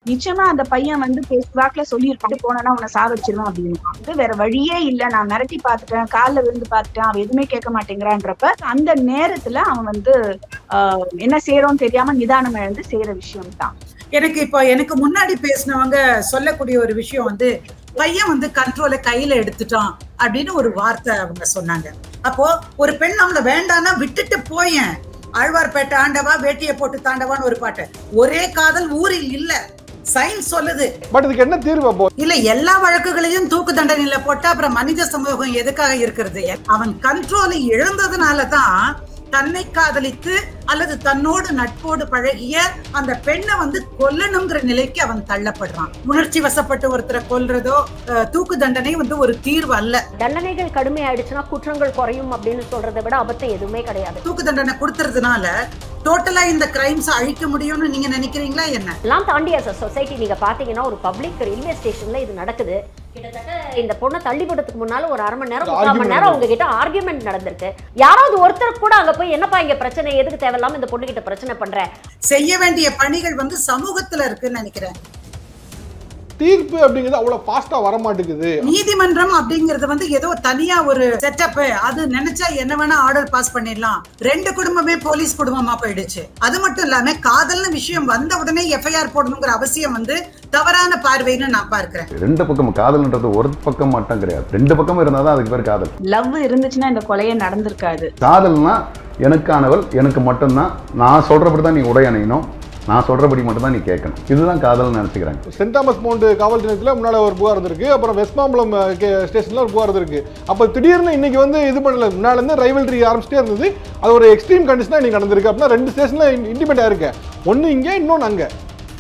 நிச்சயமா அந்த பையன் வந்து பேசுவாக்குல சொல்லியிருப்பான் போனா உன்னை சாவச்சிருவேன் அப்படின்னு வந்து வேற வழியே இல்ல நான் மிரட்டி பார்த்துட்டேன் காலில் விழுந்து பார்த்துட்டேன் அவன் எதுவுமே கேட்க மாட்டேங்கிறான்றப்ப அந்த நேரத்துல அவன் வந்து ஆஹ் என்ன செய்யறோம்னு தெரியாம நிதானம் இழந்து செய்யற விஷயம் தான் எனக்கு இப்போ எனக்கு முன்னாடி பேசினவங்க சொல்லக்கூடிய ஒரு விஷயம் வந்து பையன் வந்து கண்ட்ரோலை கையில எடுத்துட்டான் அப்படின்னு ஒரு வார்த்தை அவங்க சொன்னாங்க அப்போ ஒரு பெண் நம்மள வேண்டாம்னா விட்டுட்டு போயேன் ஆழ்வார்பேட்டை ஆண்டவா வேட்டியை போட்டு தாண்டவான்னு ஒரு பாட்டு ஒரே காதல் ஊரில் இல்ல சயின்ஸ் சொல்லுது பட் இதுக்கு என்ன தீர்வு அப்போ இல்ல எல்லா வழக்குகளையும் தூக்கு தண்டனையில போட்டா அப்புறம் மனித சமூகம் எதுக்காக இருக்கிறது அவன் கண்ட்ரோலை இழந்ததுனால தான் தன்னை காதலித்து அல்லது தன்னோடு நட்போடு பழகிய அந்த பெண்ணை வந்து கொல்லணுங்கிற நிலைக்கு அவன் தள்ளப்படுறான் உணர்ச்சி வசப்பட்டு ஒருத்தரை கொல்றதோ அஹ், தூக்கு தண்டனை வந்து ஒரு தீர்வு அல்ல தண்டனைகள் கடுமையாயிடுச்சுன்னா குற்றங்கள் குறையும் அப்படின்னு சொல்றதை விட அபத்தம் எதுவுமே கிடையாது தூக்கு தண்டனை கொடுக்கறதுனால டோட்டலா இந்த கிரைம்ஸ் அழிக்க முடியும்னு நீங்க நினைக்கிறீங்களா என்ன எல்லாம் தாண்டி அஸ் சொசைட்டி நீங்க பாத்தீங்கன்னா ஒரு பப்ளிக் ரயில்வே ஸ்டேஷன்ல இது நடக்குது கிட்டத்தட்ட இந்த பொண்ணை தள்ளிப்படத்துக்கு முன்னால ஒரு அரை மணி நேரம் முக்கால் மணி Argument நேரம் அவங்க கிட்ட ஆர்கியூமெண்ட் நடந்திருக்கு யாராவது ஒருத்தர் கூட அங்க போய் என்னப்பா இங்க பிரச்சனை எதுக்கு தேவையில்லாம இந்த பொண்ணு கிட்ட பிரச்சனை பண்ற செய்ய வேண்டிய பணிகள் வந்து சமூகத்துல இருக்குன்னு நினைக்கிறேன் தீர்ப்பு அப்படிங்கிறது அவ்வளவு ஃபாஸ்டா வர மாட்டேங்குது நீதிமன்றம் அப்படிங்கறது வந்து ஏதோ தனியா ஒரு செட்டப் அது நினைச்சா என்ன வேணா ஆர்டர் பாஸ் பண்ணிடலாம் ரெண்டு குடும்பமே போலீஸ் குடும்பமா போயிடுச்சு அது மட்டும் இல்லாம காதல்னு விஷயம் வந்த உடனே எஃப்ஐஆர் போடணுங்கிற அவசியம் வந்து தவறான பார்வைன்னு நான் பார்க்கிறேன் ரெண்டு பக்கம் காதல்ன்றது ஒரு பக்கம் மட்டும் கிடையாது ரெண்டு பக்கமும் இருந்தால் தான் அதுக்கு பேர் காதல் லவ் இருந்துச்சுன்னா இந்த கொலையே நடந்திருக்காது காதல்னா எனக்கானவள் எனக்கு மட்டும்தான் நான் சொல்றபடி தான் நீ உடை அணியணும் நான் சொல்றபடி மட்டும்தான் நீ கேட்கணும் இதுதான் காதல்னு நினச்சிக்கிறாங்க சென்ட் தாமஸ் மவுண்ட் காவல் நிலையத்தில் முன்னால ஒரு புகார் இருந்திருக்கு அப்புறம் வெஸ்ட்மாம்பலம் ஸ்டேஷன்ல ஒரு புகார் இருந்திருக்கு அப்போ திடீர்னு இன்னைக்கு வந்து இது பண்ணல முன்னால இருந்து ரைவல்ரி ஆரம்பிச்சிட்டே இருந்தது அது ஒரு எக்ஸ்ட்ரீம் கண்டிஷனாக இன்னைக்கு நடந்திருக்கு அப்படின்னா ரெண்டு ஸ்டேஷன்ல இண்டிபெண்ட் ஆயிருக்கு ஒன்று இங்கே இன்னொன்று அங்கே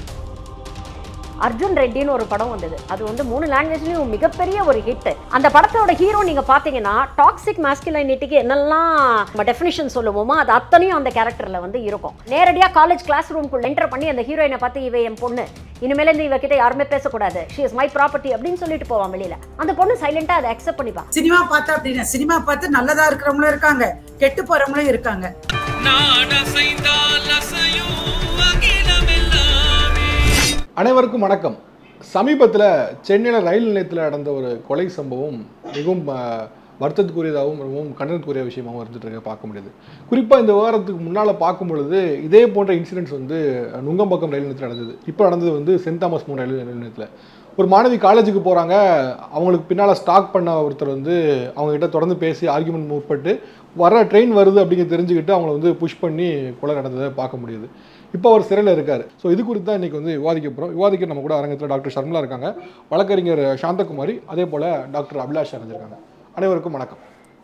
அர்ஜுன் ரெட்டின்னு ஒரு படம் வந்தது அது வந்து மூணு லாங்குவேஜ்லயும் மிகப்பெரிய ஒரு ஹிட் அந்த படத்தோட ஹீரோ நீங்க பாத்தீங்கன்னா டாக்ஸிக் மாஸ்குலைனிட்டிக்கு என்னெல்லாம் நம்ம டெஃபினிஷன் சொல்லுவோமோ அது அத்தனையும் அந்த கேரக்டர்ல வந்து இருக்கும் நேரடியா காலேஜ் கிளாஸ் ரூம்குள்ள என்டர் பண்ணி அந்த ஹீரோயினை பார்த்து இவ என் பொண்ணு இனிமேல இருந்து இவ கிட்ட யாருமே பேசக்கூடாது ஷி இஸ் மை ப்ராப்பர்ட்டி அப்படின்னு சொல்லிட்டு போவான் வெளியில அந்த பொண்ணு சைலண்டா அதை அக்செப்ட் பண்ணிப்பா சினிமா பார்த்தா அப்படின்னா சினிமா பார்த்து நல்லதா இருக்கிறவங்களும் இருக்காங்க கெட்டு போறவங்களும் இருக்காங்க நாடசைந்தால் அசையும் அகிலமெல்லாமே அனைவருக்கும் வணக்கம் சமீபத்தில் சென்னையில் ரயில் நிலையத்தில் நடந்த ஒரு கொலை சம்பவம் மிகவும் அஹ், வருத்தத்துக்குரியதாகவும் ரொம்பவும் கண்டனத்துக்குரிய விஷயமாகவும் இருந்துட்டு இருக்க பார்க்க முடியுது குறிப்பாக இந்த விவகாரத்துக்கு முன்னால் பார்க்கும் பொழுது இதே போன்ற இன்சிடென்ட்ஸ் வந்து நுங்கம்பாக்கம் ரயில் நிலையத்தில் நடந்தது இப்போ நடந்தது வந்து சென்ட் தாமஸ் மூணு ரயில் ரயில் நிலையத்தில் ஒரு மாணவி காலேஜுக்கு போகிறாங்க அவங்களுக்கு பின்னால் ஸ்டாக் பண்ண ஒருத்தர் வந்து அவங்க கிட்ட தொடர்ந்து பேசி ஆர்குமெண்ட் முற்பட்டு வர ட்ரெயின் வருது அப்படிங்கிறது தெரிஞ்சுக்கிட்டு அவங்கள வந்து புஷ் பண்ணி கொலை நடந்ததை பார்க்க முடியுது இப்போ அவர் சிறையில் இருக்கார் ஸோ இது குறித்து தான் இன்றைக்கி வந்து விவாதிக்க போகிறோம் விவாதிக்க நம்ம கூட அரங்கத்தில் டாக்டர் ஷர்மிளா இருக்காங்க வழக்கறிஞர் சாந்தகுமாரி அதே போல் டாக்டர் அபிலாஷ் அறிஞ்சிருக்காங்க அனைவருக்கும் வணக்கம்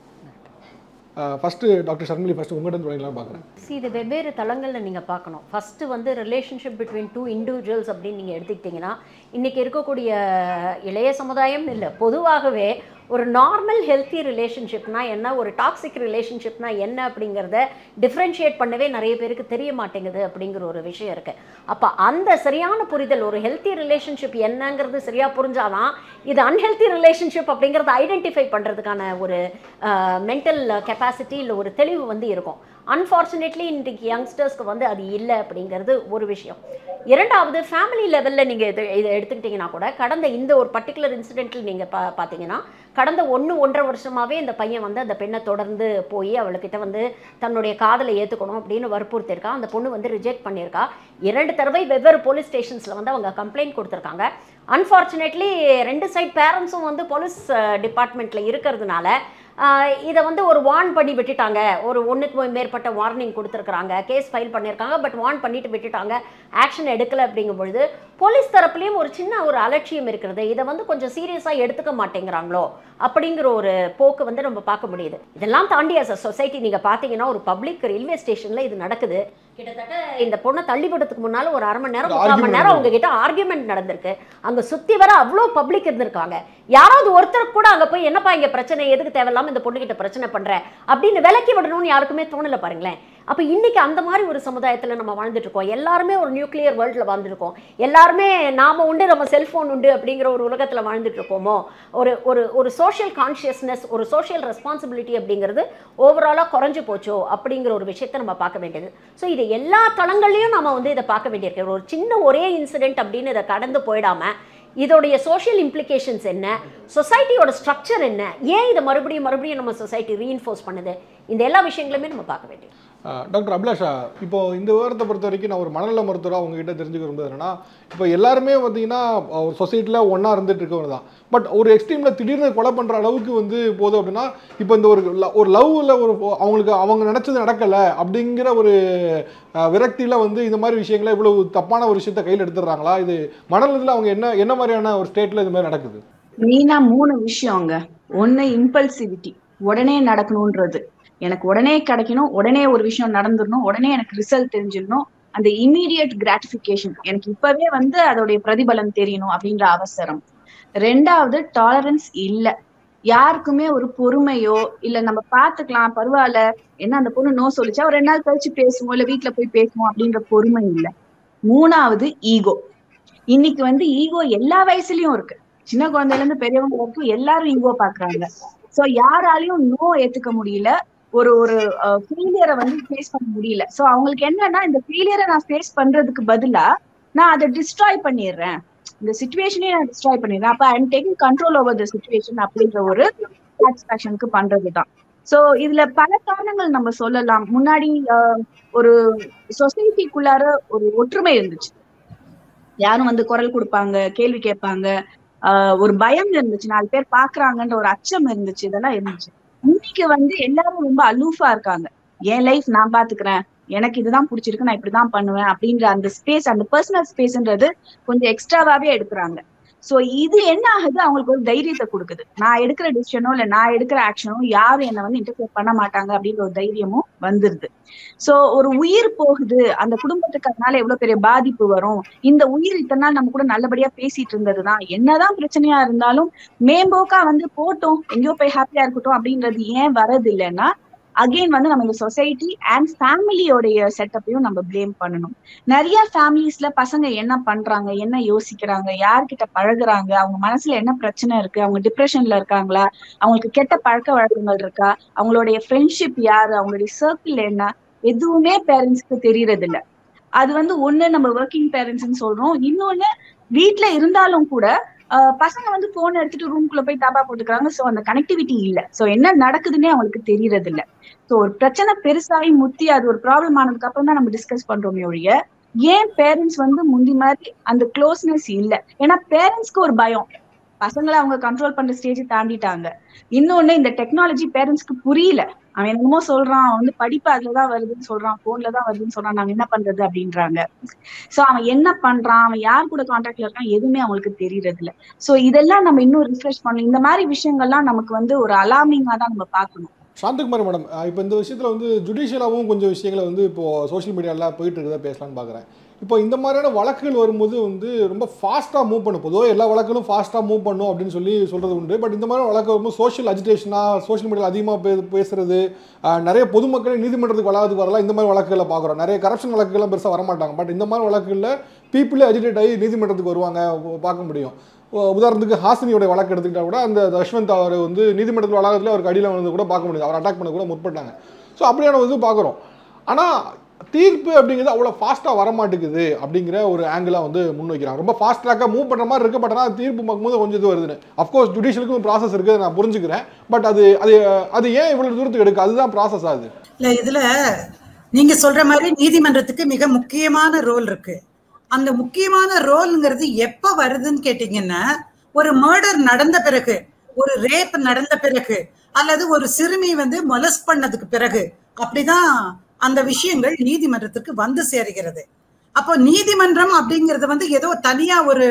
ஃபஸ்ட்டு டாக்டர் ஷர்மிலி ஃபஸ்ட்டு உங்கள்கிட்ட தொடங்கலாம் பார்க்குறேன் See, இது வெவ்வேறு தளங்களில் நீங்கள் பார்க்கணும் ஃபஸ்ட்டு வந்து ரிலேஷன்ஷிப் பிட்வீன் டூ இண்டிவிஜுவல்ஸ் அப்படின்னு நீங்கள் எடுத்துக்கிட்டிங்கன்னா இன்றைக்கி இருக்கக்கூடிய இளைய சமுதாயம் இல்லை பொதுவாகவே ஒரு நார்மல் ஹெல்த்தி ரிலேஷன்ஷிப்னா என்ன ஒரு டாக்ஸிக் ரிலேஷன்ஷிப்னா என்ன அப்படிங்கிறத டிஃப்ரென்ஷியேட் பண்ணவே நிறைய பேருக்கு தெரிய மாட்டேங்குது அப்படிங்கிற ஒரு விஷயம் இருக்குது அப்போ அந்த சரியான புரிதல் ஒரு ஹெல்த்தி ரிலேஷன்ஷிப் என்னங்கிறது சரியாக புரிஞ்சாதான் இது அன்ஹெல்த்தி ரிலேஷன்ஷிப் அப்படிங்கிறத ஐடென்டிஃபை பண்ணுறதுக்கான ஒரு மென்டல் கெப்பாசிட்டி இல்லை ஒரு தெளிவு வந்து இருக்கும் அன்ஃபார்ச்சுனேட்லி இன்றைக்கு யங்ஸ்டர்ஸ்க்கு வந்து அது இல்லை அப்படிங்கிறது ஒரு விஷயம் இரண்டாவது ஃபேமிலி லெவலில் நீங்கள் இது இதை எடுத்துக்கிட்டிங்கன்னா கூட கடந்த இந்த ஒரு பர்டிகுலர் இன்சிடென்ட்டில் நீங்கள் பா பார்த்தீங்கன்னா கடந்த ஒன்று ஒன்றரை வருஷமாகவே இந்த பையன் வந்து அந்த பெண்ணை தொடர்ந்து போய் அவளுக்கிட்ட வந்து தன்னுடைய காதலை ஏற்றுக்கணும் அப்படின்னு வற்புறுத்தியிருக்கா அந்த பொண்ணு வந்து ரிஜெக்ட் பண்ணியிருக்கா இரண்டு தடவை வெவ்வேறு போலீஸ் ஸ்டேஷன்ஸில் வந்து அவங்க கம்ப்ளைண்ட் கொடுத்துருக்காங்க அன்ஃபார்ச்சுனேட்லி ரெண்டு சைட் பேரண்ட்ஸும் வந்து போலீஸ் டிபார்ட்மெண்ட்டில் இருக்கிறதுனால ஆஹ் இதை வந்து ஒரு வார்ன் பண்ணி விட்டுட்டாங்க ஒரு ஒன்றுக்கு மேற்பட்ட வார்னிங் கொடுத்துருக்குறாங்க கேஸ் ஃபைல் பண்ணியிருக்காங்க பட் வார்ன் பண்ணிட்டு விட்டுட்டாங்க ஆக்ஷன் எடுக்கலை அப்படிங்கும் பொழுது போலீஸ் தரப்புலேயும் ஒரு சின்ன ஒரு அலட்சியம் இருக்கிறது இதை வந்து கொஞ்சம் சீரியஸாக எடுத்துக்க மாட்டேங்கிறாங்களோ அப்படிங்கிற ஒரு போக்கு வந்து நம்ம பார்க்க முடியுது இதெல்லாம் தாண்டி அஸ் அ சொசைட்டி நீங்கள் பார்த்தீங்கன்னா ஒரு பப்ளிக் ரயில்வே ஸ்டேஷனில் இது நடக்குது கிட்டத்தட்ட இந்த பொண்ணை தள்ளிவிடத்துக்கு முன்னால ஒரு அரை மணி நேரம் ஒரு முக்கால் மணி argument நேரம் அவங்க கிட்ட ஆர்கியூமெண்ட் நடந்திருக்கு அங்க சுத்தி வர அவ்வளோ பப்ளிக் இருந்திருக்காங்க யாராவது ஒருத்தர் கூட அங்க போய் என்னப்பா இங்க பிரச்சனை எதுக்கு தேவையில்லாம இந்த பொண்ணு கிட்ட பிரச்சனை பண்ற அப்படின்னு விலக்கி விடணும்னு யாருக்குமே தோணல பாருங்களேன் அப்போ இன்னைக்கு அந்த மாதிரி ஒரு சமுதாயத்தில் நம்ம வாழ்ந்துட்டு இருக்கோம் எல்லாருமே ஒரு நியூக்ளியர் வேர்ல்டில் வாழ்ந்துருக்கோம் எல்லாருமே நாம உண்டு நம்ம செல்ஃபோன் உண்டு அப்படிங்கிற ஒரு உலகத்தில் வாழ்ந்துட்டு இருக்கோமோ ஒரு ஒரு ஒரு சோஷியல் கான்ஷியஸ்னஸ் ஒரு சோஷியல் ரெஸ்பான்சிபிலிட்டி அப்படிங்கிறது ஓவராலாக குறைஞ்சு போச்சோ அப்படிங்கிற ஒரு விஷயத்தை நம்ம பார்க்க வேண்டியது ஸோ இது எல்லா தளங்கள்லையும் நம்ம வந்து இதை பார்க்க வேண்டியிருக்கு ஒரு சின்ன ஒரே இன்சிடென்ட் அப்படின்னு இதை கடந்து போயிடாம இதோடைய சோஷியல் இம்ப்ளிகேஷன்ஸ் என்ன சொசைட்டியோட ஸ்ட்ரக்சர் என்ன ஏன் இதை மறுபடியும் மறுபடியும் நம்ம சொசைட்டி ரீஇன்ஃபோர்ஸ் பண்ணுது இந்த எல்லா விஷயங்களுமே நம்ம பார்க்க வேண்டியது அஹ் டாக்டர் அபிலாஷா இப்போ இந்த விவரத்தை பொறுத்த வரைக்கும் நான் ஒரு மனநல மருத்துவராக உங்ககிட்ட தெரிஞ்சுக்க விரும்புறது என்னன்னா இப்போ எல்லாருமே பார்த்தீங்கன்னா ஒரு சொசைட்டியில் ஒன்றா இருந்துட்டு இருக்கவங்க தான் பட் ஒரு எக்ஸ்ட்ரீமில் திடீர்னு கொலை பண்ணுற அளவுக்கு வந்து போதும் அப்படின்னா இப்போ இந்த ஒரு lo- ஒரு லவ்வில் ஒரு அவங்களுக்கு அவங்க நினச்சது நடக்கலை அப்படிங்கிற ஒரு அஹ், விரக்தியில வந்து இந்த மாதிரி விஷயங்களை இவ்வளவு தப்பான ஒரு விஷயத்த கையில் எடுத்துடுறாங்களா இது மனநலத்தில் அவங்க என்ன என்ன மாதிரியான ஒரு ஸ்டேட்டில் இது மாதிரி நடக்குது மெயினா மூணு விஷயங்க ஒண்ணு இம்பல்சிவிட்டி உடனே நடக்கணும்ன்றது எனக்கு உடனே கிடைக்கணும் உடனே ஒரு விஷயம் நடந்துடணும் உடனே எனக்கு ரிசல்ட் தெரிஞ்சிடணும் அந்த இமீடியட் கிராட்டிபிகேஷன் எனக்கு இப்பவே வந்து அதோடைய பிரதிபலன் தெரியணும் அப்படின்ற அவசரம் ரெண்டாவது டாலரன்ஸ் இல்ல யாருக்குமே ஒரு பொறுமையோ இல்ல நம்ம பாத்துக்கலாம் பரவாயில்ல என்ன அந்த பொண்ணு நோ சொல்லிச்சா ஒரு ரெண்டு நாள் கழிச்சு பேசுவோம் இல்ல வீட்டுல போய் பேசுவோம் அப்படின்ற பொறுமை இல்ல மூணாவது ஈகோ இன்னைக்கு வந்து ஈகோ எல்லா வயசுலயும் இருக்கு சின்ன குழந்தையில இருந்து பெரியவங்க வரைக்கும் எல்லாரும் ஈகோ பாக்குறாங்க சோ யாராலையும் நோ ஏத்துக்க முடியல ஒரு ஒரு ஃபெயிலியரை வந்து ஃபேஸ் பண்ண முடியல சோ அவங்களுக்கு என்னன்னா இந்த ஃபெயிலியரை நான் ஃபேஸ் பண்றதுக்கு பதிலா நான் அதை டிஸ்ட்ராய் பண்ணிடுறேன் இந்த சுச்சுவேஷனே நான் டிஸ்ட்ராய் பண்ணிடுறேன் அப்ப I'm taking control over the situation அப்படின்ற ஒரு சாட்டிஸ்பாக்சனுக்கு பண்றதுதான் சோ இதுல பல காரணங்கள் நம்ம சொல்லலாம் முன்னாடி ஆஹ், ஒரு சொசைட்டிக்குள்ளார ஒரு ஒற்றுமை இருந்துச்சு யாரும் வந்து குரல் கொடுப்பாங்க கேள்வி கேட்பாங்க ஆஹ் ஒரு பயம் இருந்துச்சு நாலு பேர் பாக்குறாங்கன்ற ஒரு அச்சம் இருந்துச்சு இதெல்லாம் இருந்துச்சு இன்னைக்கு வந்து எல்லாரும் ரொம்ப அலூஃபா இருக்காங்க என் லைஃப் நான் பாத்துக்கிறேன் எனக்கு இதுதான் பிடிச்சிருக்கு நான் இப்படிதான் பண்ணுவேன் அப்படின்ற அந்த ஸ்பேஸ் அந்த பர்சனல் ஸ்பேஸ்ன்றது கொஞ்சம் எக்ஸ்ட்ராவாவே எடுக்கிறாங்க சோ இது என்ன ஆகுது அவங்களுக்கு ஒரு தைரியத்தை கொடுக்குது நான் எடுக்கிற டிசிஷனோ இல்ல நான் எடுக்கிற ஆக்ஷனோ யாரும் என்ன வந்து இன்டர்ஃபியர் பண்ண மாட்டாங்க அப்படின்ற ஒரு தைரியமும் வந்துருது சோ ஒரு உயிர் போகுது அந்த குடும்பத்துக்கு அதனால எவ்வளவு பெரிய பாதிப்பு வரும் இந்த உயிர் இத்தனை நாள் நம்ம கூட நல்லபடியா பேசிட்டு இருந்ததுதான் என்னதான் பிரச்சனையா இருந்தாலும் மேம்போக்கா வந்து போட்டோம் எங்கேயோ போய் ஹாப்பியா இருக்கட்டும் அப்படின்றது ஏன் வரது இல்லைன்னா அகைன் வந்து நம்ம இந்த சொசைட்டி அண்ட் ஃபேமிலியோடைய செட்டப்பையும் நம்ம ப்ளேம் பண்ணணும் நிறைய ஃபேமிலிஸ்ல பசங்க என்ன பண்றாங்க என்ன யோசிக்கிறாங்க யார்கிட்ட பழகுறாங்க அவங்க மனசுல என்ன பிரச்சனை இருக்கு அவங்க டிப்ரெஷன்ல இருக்காங்களா அவங்களுக்கு கெட்ட பழக்க வழக்கங்கள் இருக்கா அவங்களுடைய ஃப்ரெண்ட்ஷிப் யாரு அவங்களுடைய சர்க்கிள் என்ன எதுவுமே பேரண்ட்ஸ்க்கு தெரியறது இல்ல அது வந்து ஒண்ணு நம்ம ஒர்க்கிங் பேரண்ட்ஸ்னு சொல்றோம் இன்னொன்னு வீட்ல இருந்தாலும் கூட ஆஹ் பசங்க வந்து போன் எடுத்துட்டு ரூம்குள்ள போய் தாபா போட்டுக்கிறாங்க சோ அந்த கனெக்டிவிட்டி இல்ல சோ என்ன நடக்குதுன்னே அவங்களுக்கு தெரியறது இல்ல சோ ஒரு பிரச்சனை பெருசாகி முத்தி அது ஒரு ப்ராப்ளம் ஆனதுக்கு அப்புறம் தான் நம்ம டிஸ்கஸ் பண்றோமே ஒழிய ஏன் பேரண்ட்ஸ் வந்து முந்தி மாதிரி அந்த க்ளோஸ்னஸ் இல்ல ஏன்னா பேரண்ட்ஸ்க்கு ஒரு பயம் பசங்களை அவங்க கண்ட்ரோல் பண்ற ஸ்டேஜ் தாண்டிட்டாங்க இன்னொன்னு இந்த டெக்னாலஜி பேரண்ட்ஸ்க்கு புரியல அவன் என்னமோ சொல்றான் அவன் வந்து படிப்பு அதுலதான் வருதுன்னு சொல்றான் போன்ல தான் வருதுன்னு சொல்றான் நாங்க என்ன பண்றது அப்படின்றாங்க சோ அவன் என்ன பண்றான் அவன் யார் கூட கான்டாக்ட்ல இருக்கான் எதுவுமே அவங்களுக்கு தெரியறது இல்ல சோ இதெல்லாம் நம்ம இன்னும் ரிஃப்ரெஷ் பண்ணணும் இந்த மாதிரி விஷயங்கள்லாம் நமக்கு வந்து ஒரு அலார்மிங்கா தான் நம்ம பார்க்கணும் சாந்தகுமாரி மேடம் இப்போ இந்த விஷயத்தில் வந்து ஜுடிஷியலாகவும் கொஞ்சம் விஷயங்களை வந்து இப்போ சோஷியல் மீடியாவில் போயிட்டு இருக்கதா பேசலாம்னு பார்க்குறேன் இப்போ இந்த மாதிரியான வழக்குகள் வரும்போது வந்து ரொம்ப ஃபாஸ்ட்டாக மூவ் பண்ணும் பொதுவாக எல்லா வழக்குகளும் ஃபாஸ்ட்டாக மூவ் பண்ணும் அப்படின்னு சொல்லி சொல்கிறது உண்டு பட் இந்த மாதிரி வழக்கு வரும்போது சோஷியல் அஜிடேஷனாக சோஷியல் மீடியாவில் அதிகமாக பே பேசுறது ஆஹ், நிறைய பொதுமக்களை நீதிமன்றத்துக்கு வளாகத்துக்கு வரலாம் இந்த மாதிரி வழக்குகளை பார்க்குறோம் நிறைய கரப்ஷன் வழக்குகள்லாம் பெருசாக வரமாட்டாங்க பட் இந்த மாதிரி வழக்குகளில் பீப்புளே அஜிடேட் ஆகி நீதிமன்றத்துக்கு வருவாங்க பார்க்க முடியும் உ- உதாரணத்துக்கு ஹாசினியோட வழக்கு எடுத்துக்கிட்டா கூட அந்த யஷ்வந்த் அவர் வந்து நீதிமன்றத்தில் வளாகத்தில் அவருக்கு அடியில் வந்து கூட பார்க்க முடியுது அவர் அட்டாக் பண்ண கூட முற்பட்டாங்க ஸோ அப்படியான வந்து பார்க்குறோம் ஆனால் தீர்ப்பு அப்படிங்கிறது அவ்வளோ ஃபாஸ்ட்டாக வரமாட்டேங்குது அப்படிங்கிற ஒரு ஆங்கிளாக வந்து முன்வைக்கிறாங்க ரொம்ப ஃபாஸ்ட் ட்ராக்காக மூவ் பண்ணுற மாதிரி இருக்கு பட் ஆனால் தீர்ப்பு பார்க்கும்போது கொஞ்சம் இது வருதுன்னு அஃப்கோர்ஸ் ஜுடிஷியலுக்கும் ப்ராசஸ் இருக்குது நான் புரிஞ்சுக்கிறேன் பட் அது அது அது ஏன் இவ்வளோ தூரத்துக்கு எடுக்கு அதுதான் ப்ராசஸ் ஆகுது இல்ல இதுல நீங்க சொல்ற மாதிரி நீதிமன்றத்துக்கு மிக முக்கியமான ரோல் இருக்கு அந்த முக்கியமான ரோல்ங்கிறது எப்ப வருதுன்னு கேட்டீங்கன்னா ஒரு மர்டர் நடந்த பிறகு ஒரு ரேப் நடந்த பிறகு அல்லது ஒரு சிறுமி வந்து மொலஸ் பண்ணதுக்கு பிறகு அப்படிதான் அந்த விஷயங்கள் நீதிமன்றத்துக்கு வந்து சேருகிறது அப்போ நீதிமன்றம் அப்படிங்கிறது வந்து ஏதோ தனியா ஒரு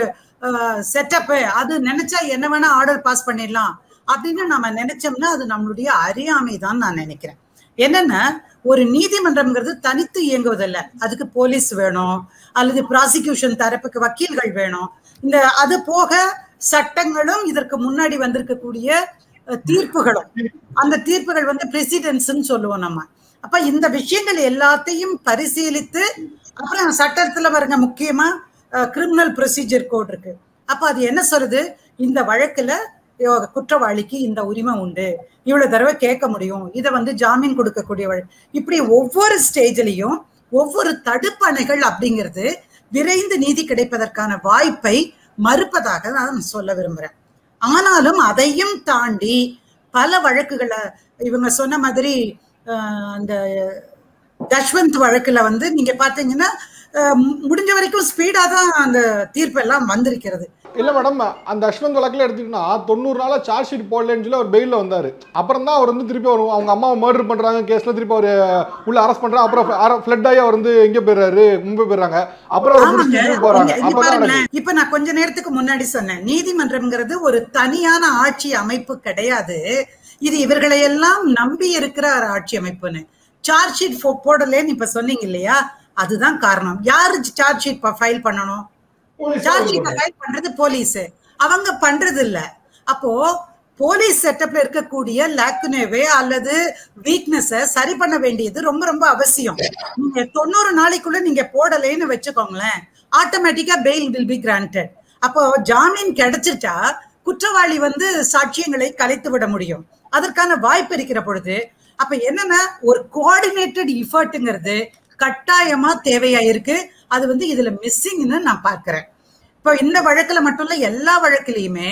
செட்டப் அது நினைச்சா என்ன வேணா ஆர்டர் பாஸ் பண்ணிடலாம் அப்படின்னு நம்ம நினைச்சோம்னா அது நம்மளுடைய அறியாமை தான் நான் நினைக்கிறேன் என்னன்னா ஒரு நீதிமன்றம்ங்கிறது தனித்து இயங்குவதில்ல அதுக்கு போலீஸ் வேணும் அல்லது ப்ராசிக்யூஷன் தரப்புக்கு வக்கீல்கள் வேணும் இந்த அது போக சட்டங்களும் இதற்கு முன்னாடி வந்திருக்கக்கூடிய அஹ், தீர்ப்புகளும் அந்த தீர்ப்புகள் வந்து பிரசிடென்ஸ்ன்னு சொல்லுவோம் நம்ம அப்ப இந்த விஷயங்கள் எல்லாத்தையும் பரிசீலித்து அப்புறம் சட்டத்துல பாருங்க முக்கியமா கிரிமினல் ப்ரொசீஜர் கோட் இருக்கு அப்ப அது என்ன சொல்லுது இந்த வழக்குல யோ- குற்றவாளிக்கு இந்த உரிமை உண்டு இவ்வளவு தடவை கேட்க முடியும் இதை வந்து ஜாமீன் கொடுக்கக்கூடிய வழக்கு இப்படி ஒவ்வொரு ஸ்டேஜ்லயும் ஒவ்வொரு தடுப்பணைகள் அப்படிங்கிறது விரைந்து நீதி கிடைப்பதற்கான வாய்ப்பை மறுப்பதாக நான் சொல்ல விரும்புறேன் ஆனாலும் அதையும் தாண்டி பல வழக்குகளை இவங்க சொன்ன மாதிரி அஹ், அந்த தஷ்வந்த் வழக்குல வந்து நீங்க பாத்தீங்கன்னா அஹ், மு- முடிஞ்ச வரைக்கும் ஸ்பீடா தான் அந்த தீர்ப்பு எல்லாம் வந்திருக்கிறது இல்ல மேடம் அந்த அஸ்வந்த் வழக்குல எடுத்துக்கிட்டா தொண்ணூறு நாளா சார்ஜ் ஷீட் போடலன்னு சொல்லி அவர் பெயில்ல வந்தாரு அப்புறம் தான் அவர் வந்து திருப்பி அவர் அவங்க அம்மாவை மர்டர் பண்றாங்க கேஸ்ல திருப்பி அவர் உள்ள அரெஸ்ட் பண்றாங்க அப்புறம் ஃபிளட் ஆகி அவர் வந்து எங்க போயிடுறாரு மும்பை போயிடுறாங்க அப்புறம் அவர் ஆமாங்க. முடிச்சுட்டு திருப்பி போறாங்க இங்க- இங்க அப்பதான் பாருங்களேன். நடக்குது. இப்ப நான் கொஞ்ச நேரத்துக்கு முன்னாடி சொன்னேன் நீதிமன்றம்ங்கிறது ஒரு தனியான ஆட்சி அமைப்பு கிடையாது இது இவர்களை எல்லாம் நம்பி இருக்கிற ஒரு ஆட்சி அமைப்புன்னு சார்ஜ் ஷீட் போடலன்னு இப்ப சொன்னீங்க இல்லையா அதுதான் காரணம் யாரு சார்ஜ் ஷீட் ஃபைல் பண்ணணும் சார்ஜ் ஷீட் ஃபைல் பண்றது போலீஸ் அவங்க பண்றது இல்ல அப்போ போலீஸ் செட்டப்ல இருக்கக்கூடிய லேக்குனேவே அல்லது வீக்னஸ சரி பண்ண வேண்டியது ரொம்ப ரொம்ப அவசியம் நீங்க தொண்ணூறு நாளைக்குள்ள நீங்க போடலைன்னு வச்சுக்கோங்களேன் ஆட்டோமேட்டிக்கா பெயில் வில் பி கிராண்டட் அப்போ ஜாமீன் கிடைச்சிட்டா குற்றவாளி வந்து சாட்சியங்களை கலைத்து விட முடியும் அதற்கான வாய்ப்பு இருக்கிற பொழுது அப்ப என்னன்னா ஒரு கோஆர்டினேட்டட் இஃபர்ட்ங்கிறது கட்டாயமா தேவையா இருக்கு அது வந்து இதுல மிஸ்ஸிங்னு நான் பார்க்கிறேன் இப்போ இந்த வழக்குல மட்டும் இல்ல எல்லா வழக்குலயுமே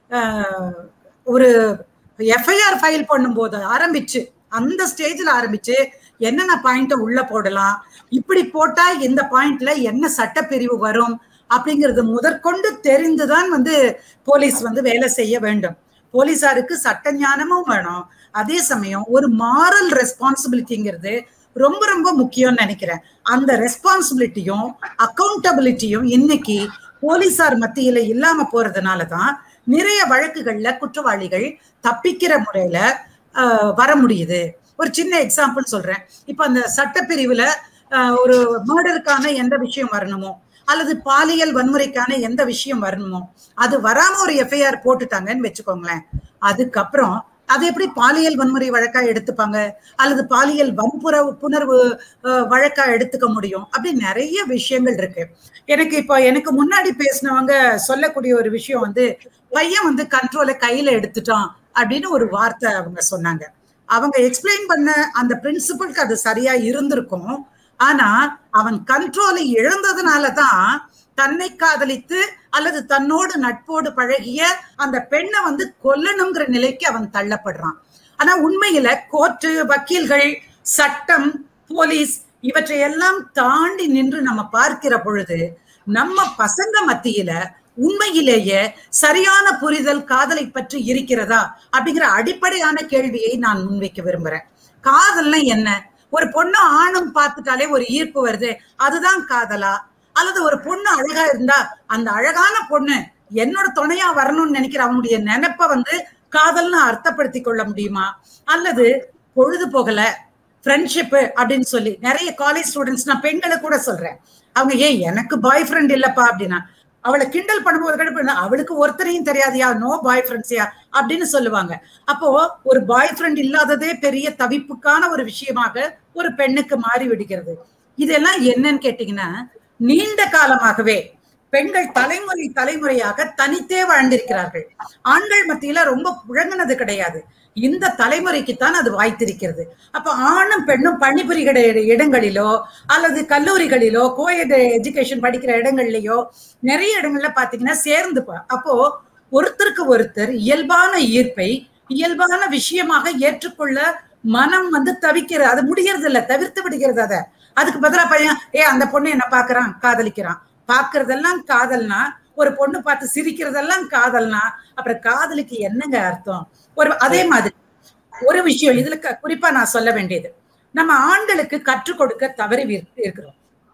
ஆஹ், ஒரு எஃப்ஐஆர் ஃபைல் பண்ணும்போது ஆரம்பிச்சு அந்த ஸ்டேஜ்ல ஆரம்பிச்சு என்னென்ன பாயிண்ட உள்ள போடலாம் இப்படி போட்டா இந்த பாயிண்ட்ல என்ன சட்டப்பிரிவு வரும் அப்படிங்கிறது முதற்கொண்டு தெரிந்துதான் வந்து போலீஸ் வந்து வேலை செய்ய வேண்டும் போலீசாருக்கு சட்ட ஞானமும் வேணும் அதே சமயம் ஒரு மாரல் ரெஸ்பான்சிபிலிட்டிங்கிறது ரொம்ப ரொம்ப முக்கியம்னு நினைக்கிறேன் அந்த ரெஸ்பான்சிபிலிட்டியும் அக்கௌண்டபிலிட்டியும் இன்னைக்கு போலீசார் மத்தியில இல்லாம போறதுனால தான் நிறைய வழக்குகள்ல குற்றவாளிகள் தப்பிக்கிற முறையில ஆஹ், வர முடியுது ஒரு சின்ன எக்ஸாம்பிள் சொல்றேன் இப்ப அந்த சட்டப்பிரிவுல ஆஹ், ஒரு மர்டருக்கான எந்த விஷயம் வரணுமோ அல்லது பாலியல் வன்முறைக்கான எந்த விஷயம் வரணுமோ அது வராம ஒரு எஃப்ஐஆர் போட்டுட்டாங்கன்னு வச்சுக்கோங்களேன் அதுக்கப்புறம் அது எப்படி பாலியல் வன்முறை வழக்கா எடுத்துப்பாங்க அல்லது பாலியல் வன்புறவு புணர்வு அஹ், வழக்கா எடுத்துக்க முடியும் அப்படி நிறைய விஷயங்கள் இருக்கு எனக்கு இப்போ எனக்கு முன்னாடி பேசினவங்க சொல்லக்கூடிய ஒரு விஷயம் வந்து பையன் வந்து கண்ட்ரோலை கையில எடுத்துட்டான் அப்படின்னு ஒரு வார்த்தை அவங்க சொன்னாங்க அவங்க எக்ஸ்பிளைன் பண்ண அந்த பிரின்சிபலுக்கு அது சரியா இருந்திருக்கும் ஆனா அவன் கண்ட்ரோலை இழந்ததுனால தான் தன்னை காதலித்து அல்லது தன்னோடு நட்போடு பழகிய அந்த பெண்ணை வந்து கொல்லணுங்கிற நிலைக்கு அவன் தள்ளப்படுறான் ஆனா உண்மையில கோர்ட்டு வக்கீல்கள் சட்டம் போலீஸ் இவற்றையெல்லாம் தாண்டி நின்று நம்ம பார்க்கிற பொழுது நம்ம பசங்க மத்தியில உண்மையிலேயே சரியான புரிதல் காதலை பற்றி இருக்கிறதா அப்படிங்கிற அடிப்படையான கேள்வியை நான் முன்வைக்க விரும்புறேன் காதல்னா என்ன ஒரு பொண்ணு ஆணும் பார்த்துட்டாலே ஒரு ஈர்ப்பு வருது அதுதான் காதலா அல்லது ஒரு பொண்ணு அழகா இருந்தா அந்த அழகான பொண்ணு என்னோட துணையா வரணும்னு நினைக்கிற அவனுடைய நினைப்ப வந்து காதல்னு அர்த்தப்படுத்திக் கொள்ள முடியுமா அல்லது பொழுது போகல ஃப்ரெண்ட்ஷிப் அப்படின்னு சொல்லி நிறைய காலேஜ் ஸ்டூடெண்ட்ஸ் நான் பெண்களை கூட சொல்றேன் அவங்க ஏன் எனக்கு பாய் ஃப்ரெண்ட் இல்லப்பா அப்படின்னா அவளை கிண்டல் பண்ணும்போது கூட இப்ப அவளுக்கு ஒருத்தரையும் தெரியாதியா நோ பாய் ஃப்ரெண்ட்ஸியா அப்படின்னு சொல்லுவாங்க அப்போ ஒரு பாய் ஃப்ரெண்ட் இல்லாததே பெரிய தவிப்புக்கான ஒரு விஷயமாக ஒரு பெண்ணுக்கு மாறி விடுகிறது இதெல்லாம் என்னன்னு கேட்டீங்கன்னா நீண்ட காலமாகவே பெண்கள் தலைமுறை தலைமுறையாக தனித்தே வாழ்ந்திருக்கிறார்கள் ஆண்கள் மத்தியில ரொம்ப புழங்கினது கிடையாது இந்த தலைமுறைக்குத்தான் அது வாய்த்திருக்கிறது அப்ப ஆணும் பெண்ணும் பணிபுரிகிற இடங்களிலோ அல்லது கல்லூரிகளிலோ கோயட் எஜுகேஷன் படிக்கிற இடங்கள்லயோ நிறைய இடங்கள்ல பாத்தீங்கன்னா சேர்ந்து பா- அப்போ ஒருத்தருக்கு ஒருத்தர் இயல்பான ஈர்ப்பை இயல்பான விஷயமாக ஏற்றுக்கொள்ள மனம் வந்து தவிக்கிறது அது முடியறது இல்ல தவிர்த்து விடுகிறது அத அதுக்கு பதிலா பையன் ஏ அந்த பொண்ணு என்ன பாக்குறான் காதலிக்கிறான் பாக்குறதெல்லாம் காதல்னா ஒரு பொண்ணு பார்த்து சிரிக்கிறதெல்லாம் காதல்னா அப்புறம் காதலுக்கு என்னங்க அர்த்தம் ஒரு அதே மாதிரி ஒரு விஷயம் இதுல க- குறிப்பா நான் சொல்ல வேண்டியது நம்ம ஆண்களுக்கு கற்றுக் கொடுக்க தவறி விர்- இருக்கிறோம்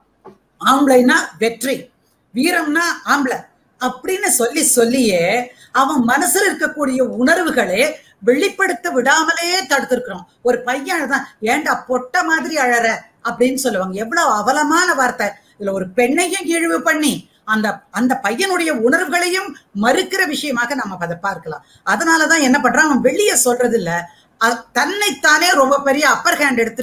ஆம்பளைனா வெற்றி வீரம்னா ஆம்பளை அப்படின்னு சொல்லி சொல்லியே அவன் மனசுல இருக்கக்கூடிய உணர்வுகளே வெளிப்படுத்த விடாமலே தடுத்திருக்கிறோம் ஒரு பையன் தான் ஏன்டா பொட்ட மாதிரி அழற அப்படின்னு சொல்லுவாங்க எவ்வளவு அவலமான வார்த்தை இதுல ஒரு பெண்ணையும் இழிவு பண்ணி அந்த அந்த பையனுடைய உணர்வுகளையும் மறுக்கிற விஷயமாக நம்ம அதை பார்க்கலாம் அதனாலதான் என்ன பண்றான் அவன் வெளியே சொல்றது இல்ல அ- தன்னைத்தானே ரொம்ப பெரிய அப்பர் ஹேண்ட் எடுத்துட்டு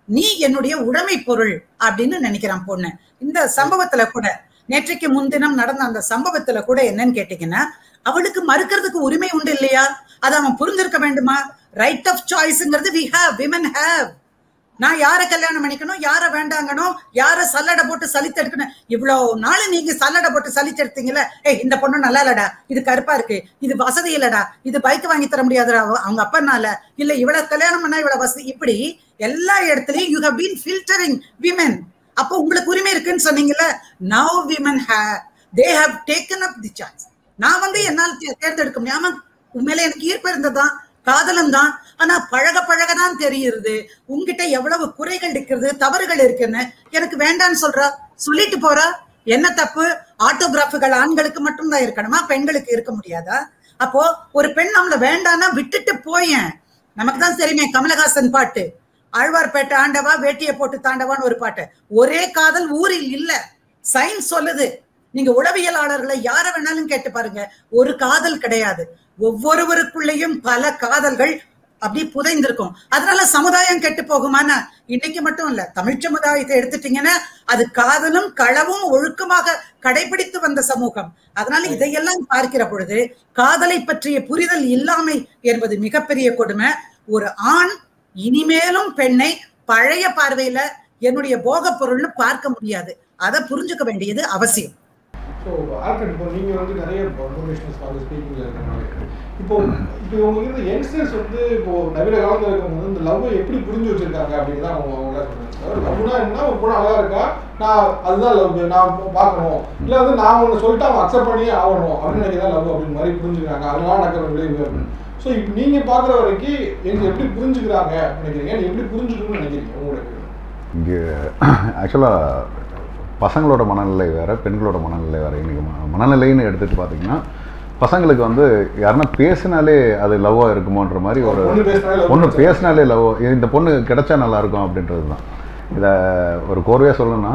நீ என்னுடைய உடைமை பொருள் அப்படின்னு நினைக்கிறான் பொண்ணு இந்த சம்பவத்துல கூட நேற்றைக்கு முன்தினம் நடந்த அந்த சம்பவத்துல கூட என்னன்னு கேட்டீங்கன்னா அவளுக்கு மறுக்கிறதுக்கு உரிமை உண்டு இல்லையா அதை அவன் புரிஞ்சிருக்க வேண்டுமா ரைட் ஆஃப் சாய்ஸ்ங்கிறது வி ஹேவ் விமன் ஹேவ் நான் யார கல்யாணம் பண்ணிக்கணும் யார வேண்டாங்கனோ யார சல்லடை போட்டு சலித்தெடுக்கணும் இவ்வளவு நாள் நீங்க சல்லடை போட்டு சலித்தெடுத்தீங்கல்ல ஏய் இந்த பொண்ணு நல்லா இல்லடா இது கருப்பா இருக்கு இது வசதி இல்லடா இது பைக் வாங்கி தர முடியாதுடா அவ- அவங்க அப்பனால இல்ல இவ்வளவு கல்யாணம் பண்ணா இவ்வளவு வசதி இப்படி எல்லா இடத்துலயும் you have been filtering women அப்போ உங்களுக்கு உரிமை இருக்குன்னு சொன்னீங்கல்ல now women have they have taken up the choice நான் வந்து என்னால் தே- தேர்ந்தெடுக்க முடியாம உண்மையில எனக்கு ஈர்ப்பு இருந்ததுதான் காதலும் தான் ஆனா பழக பழகதான் தெரியுது உங்ககிட்ட எவ்வளவு குறைகள் இருக்கிறது தவறுகள் இருக்குன்னு எனக்கு வேண்டான்னு சொல்றா சொல்லிட்டு போறா என்ன தப்பு ஆட்டோகிராஃபுகள் ஆண்களுக்கு மட்டும்தான் இருக்கணுமா பெண்களுக்கு இருக்க முடியாதா அப்போ ஒரு பெண் நம்மள வேண்டான்னா விட்டுட்டு போயேன் நமக்கு தான் தெரியுமே கமலஹாசன் பாட்டு ஆழ்வார்பேட்டை ஆண்டவா வேட்டியை போட்டு தாண்டவான்னு ஒரு பாட்டு ஒரே காதல் ஊரில் இல்ல சயின்ஸ் சொல்லுது நீங்க உளவியலாளர்களை யார வேணாலும் கேட்டு பாருங்க ஒரு காதல் கிடையாது ஒவ்வொருவருக்குள்ளேயும் பல காதல்கள் அப்படி புதைந்திருக்கும் அதனால சமுதாயம் கெட்டு போகுமானா இன்னைக்கு மட்டும் இல்ல தமிழ் சமுதாயத்தை எடுத்துட்டீங்கன்னா அது காதலும் களவும் ஒழுக்கமாக கடைபிடித்து வந்த சமூகம் அதனால இதையெல்லாம் பார்க்கிற பொழுது காதலை பற்றிய புரிதல் இல்லாமை என்பது மிகப்பெரிய கொடுமை ஒரு ஆண் இனிமேலும் பெண்ணை பழைய பார்வையில என்னுடைய போகப் பொருள்னு பார்க்க முடியாது அதை புரிஞ்சுக்க வேண்டியது அவசியம் ஸோ ஆல்ரெடி இப்போ நீங்கள் வந்து நிறைய மோட்டிவேஷனல் ஸ்பான்சர் ஸ்பீக்கிங்கில் இருக்கனால இப்போ இப்போ உங்களுக்கு இருந்த யங்ஸ்டர்ஸ் வந்து இப்போ நவீன காலத்தில் இருக்கவங்க வந்து இந்த லவ்வை எப்படி புரிஞ்சு வச்சிருக்காங்க அப்படின்னு தான் அவங்க அவங்களா சொல்றாங்க லவ்னா என்ன ஒரு பொண்ணு அழகா இருக்கா நான் அதுதான் லவ் நான் பார்க்கணும் இல்லை வந்து நான் ஒன்று சொல்லிட்டு அவன் அக்செப்ட் பண்ணி ஆகணும் அப்படின்னு நினைக்கிறதா லவ் அப்படின்னு மாதிரி புரிஞ்சுக்கிறாங்க அதனால நடக்கிற விளைவு அப்படின்னு ஸோ இப்போ நீங்கள் பார்க்குற வரைக்கும் எங்க எப்படி புரிஞ்சுக்கிறாங்க நினைக்கிறீங்க நீ எப்படி புரிஞ்சுக்கணும்னு நினைக்கிறீங்க உங்களுக்கு இங்கே ஆக்சுவலாக பசங்களோட மனநிலை வேறு பெண்களோட மனநிலை வேறு இன்றைக்கி மனநிலைன்னு எடுத்துகிட்டு பார்த்தீங்கன்னா பசங்களுக்கு வந்து யாருன்னா பேசினாலே அது லவ்வாக இருக்குமோன்ற மாதிரி ஒரு பொண்ணு பேசினாலே love பொண்ணு கிடைச்சா. பேசினாலே லவ் இந்த பொண்ணு கிடைச்சா நல்லா இருக்கும் அப்படின்றது தான் இதை ஒரு கோர்வையாக சொல்லணும்னா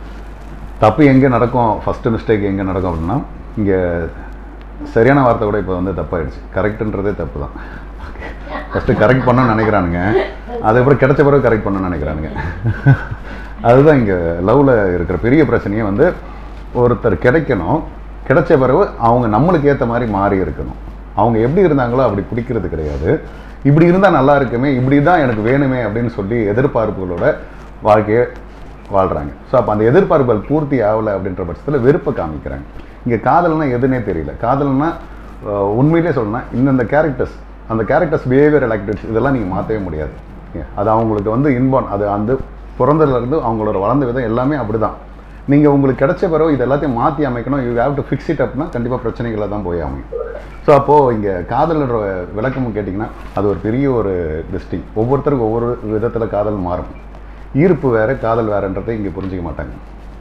தப்பு எங்கே நடக்கும் ஃபஸ்ட்டு மிஸ்டேக் எங்கே நடக்கும் அப்படின்னா இங்கே சரியான வார்த்தை கூட இப்போ வந்து தப்பாயிடுச்சு கரெக்டுன்றதே தப்பு தான் ஃபஸ்ட்டு கரெக்ட் பண்ணணும்னு நினைக்கிறானுங்க அதுக்கப்புறம் கிடைச்ச பிறகு கரெக்ட் பண்ணணும்னு நினைக்கிறானுங்க அதுதான் இங்கே லவ்வில் இருக்கிற பெரிய பிரச்சனையே வந்து ஒருத்தர் கிடைக்கணும் கிடைச்ச பிறகு அவங்க நம்மளுக்கு ஏற்ற மாதிரி மாறி இருக்கணும் அவங்க எப்படி இருந்தாங்களோ அப்படி பிடிக்கிறது கிடையாது இப்படி இருந்தால் நல்லா இருக்குமே இப்படி தான் எனக்கு வேணுமே அப்படின்னு சொல்லி எதிர்பார்ப்புகளோட வாழ்க்கையை வாழ்கிறாங்க ஸோ அப்போ அந்த எதிர்பார்ப்புகள் பூர்த்தி ஆகலை அப்படின்ற பட்சத்தில் வெறுப்பை காமிக்கிறாங்க இங்கே காதல்னா எதுனே தெரியல காதல்னா அஹ், உண்மையிலே சொல்லணும்னா இந்தந்த கேரக்டர்ஸ் அந்த கேரக்டர்ஸ் பிஹேவியர் ஆக்டிவிட்டிஸ் இதெல்லாம் நீங்கள் மாற்றவே முடியாது ஏன், அது அவங்களுக்கு வந்து இன்பான் அது அந்த பிறந்ததுலேருந்து அவங்களோட வளர்ந்த விதம் எல்லாமே அப்படி தான் நீங்கள் உங்களுக்கு கிடைச்ச பிறகு இது எல்லாத்தையும் மாற்றி அமைக்கணும் you have to fix it அப்னா கண்டிப்பாக பிரச்சனைகளை தான் போய் அமையும் ஸோ அப்போது இங்கே காதல்ன்ற விளக்கமும் கேட்டிங்கன்னா அது ஒரு பெரிய ஒரு டிஸ்டிங் ஒவ்வொருத்தருக்கும் ஒவ்வொரு விதத்தில் காதல் மாறும் ஈர்ப்பு வேறு காதல் வேறுன்றதை இங்கே புரிஞ்சிக்க மாட்டாங்க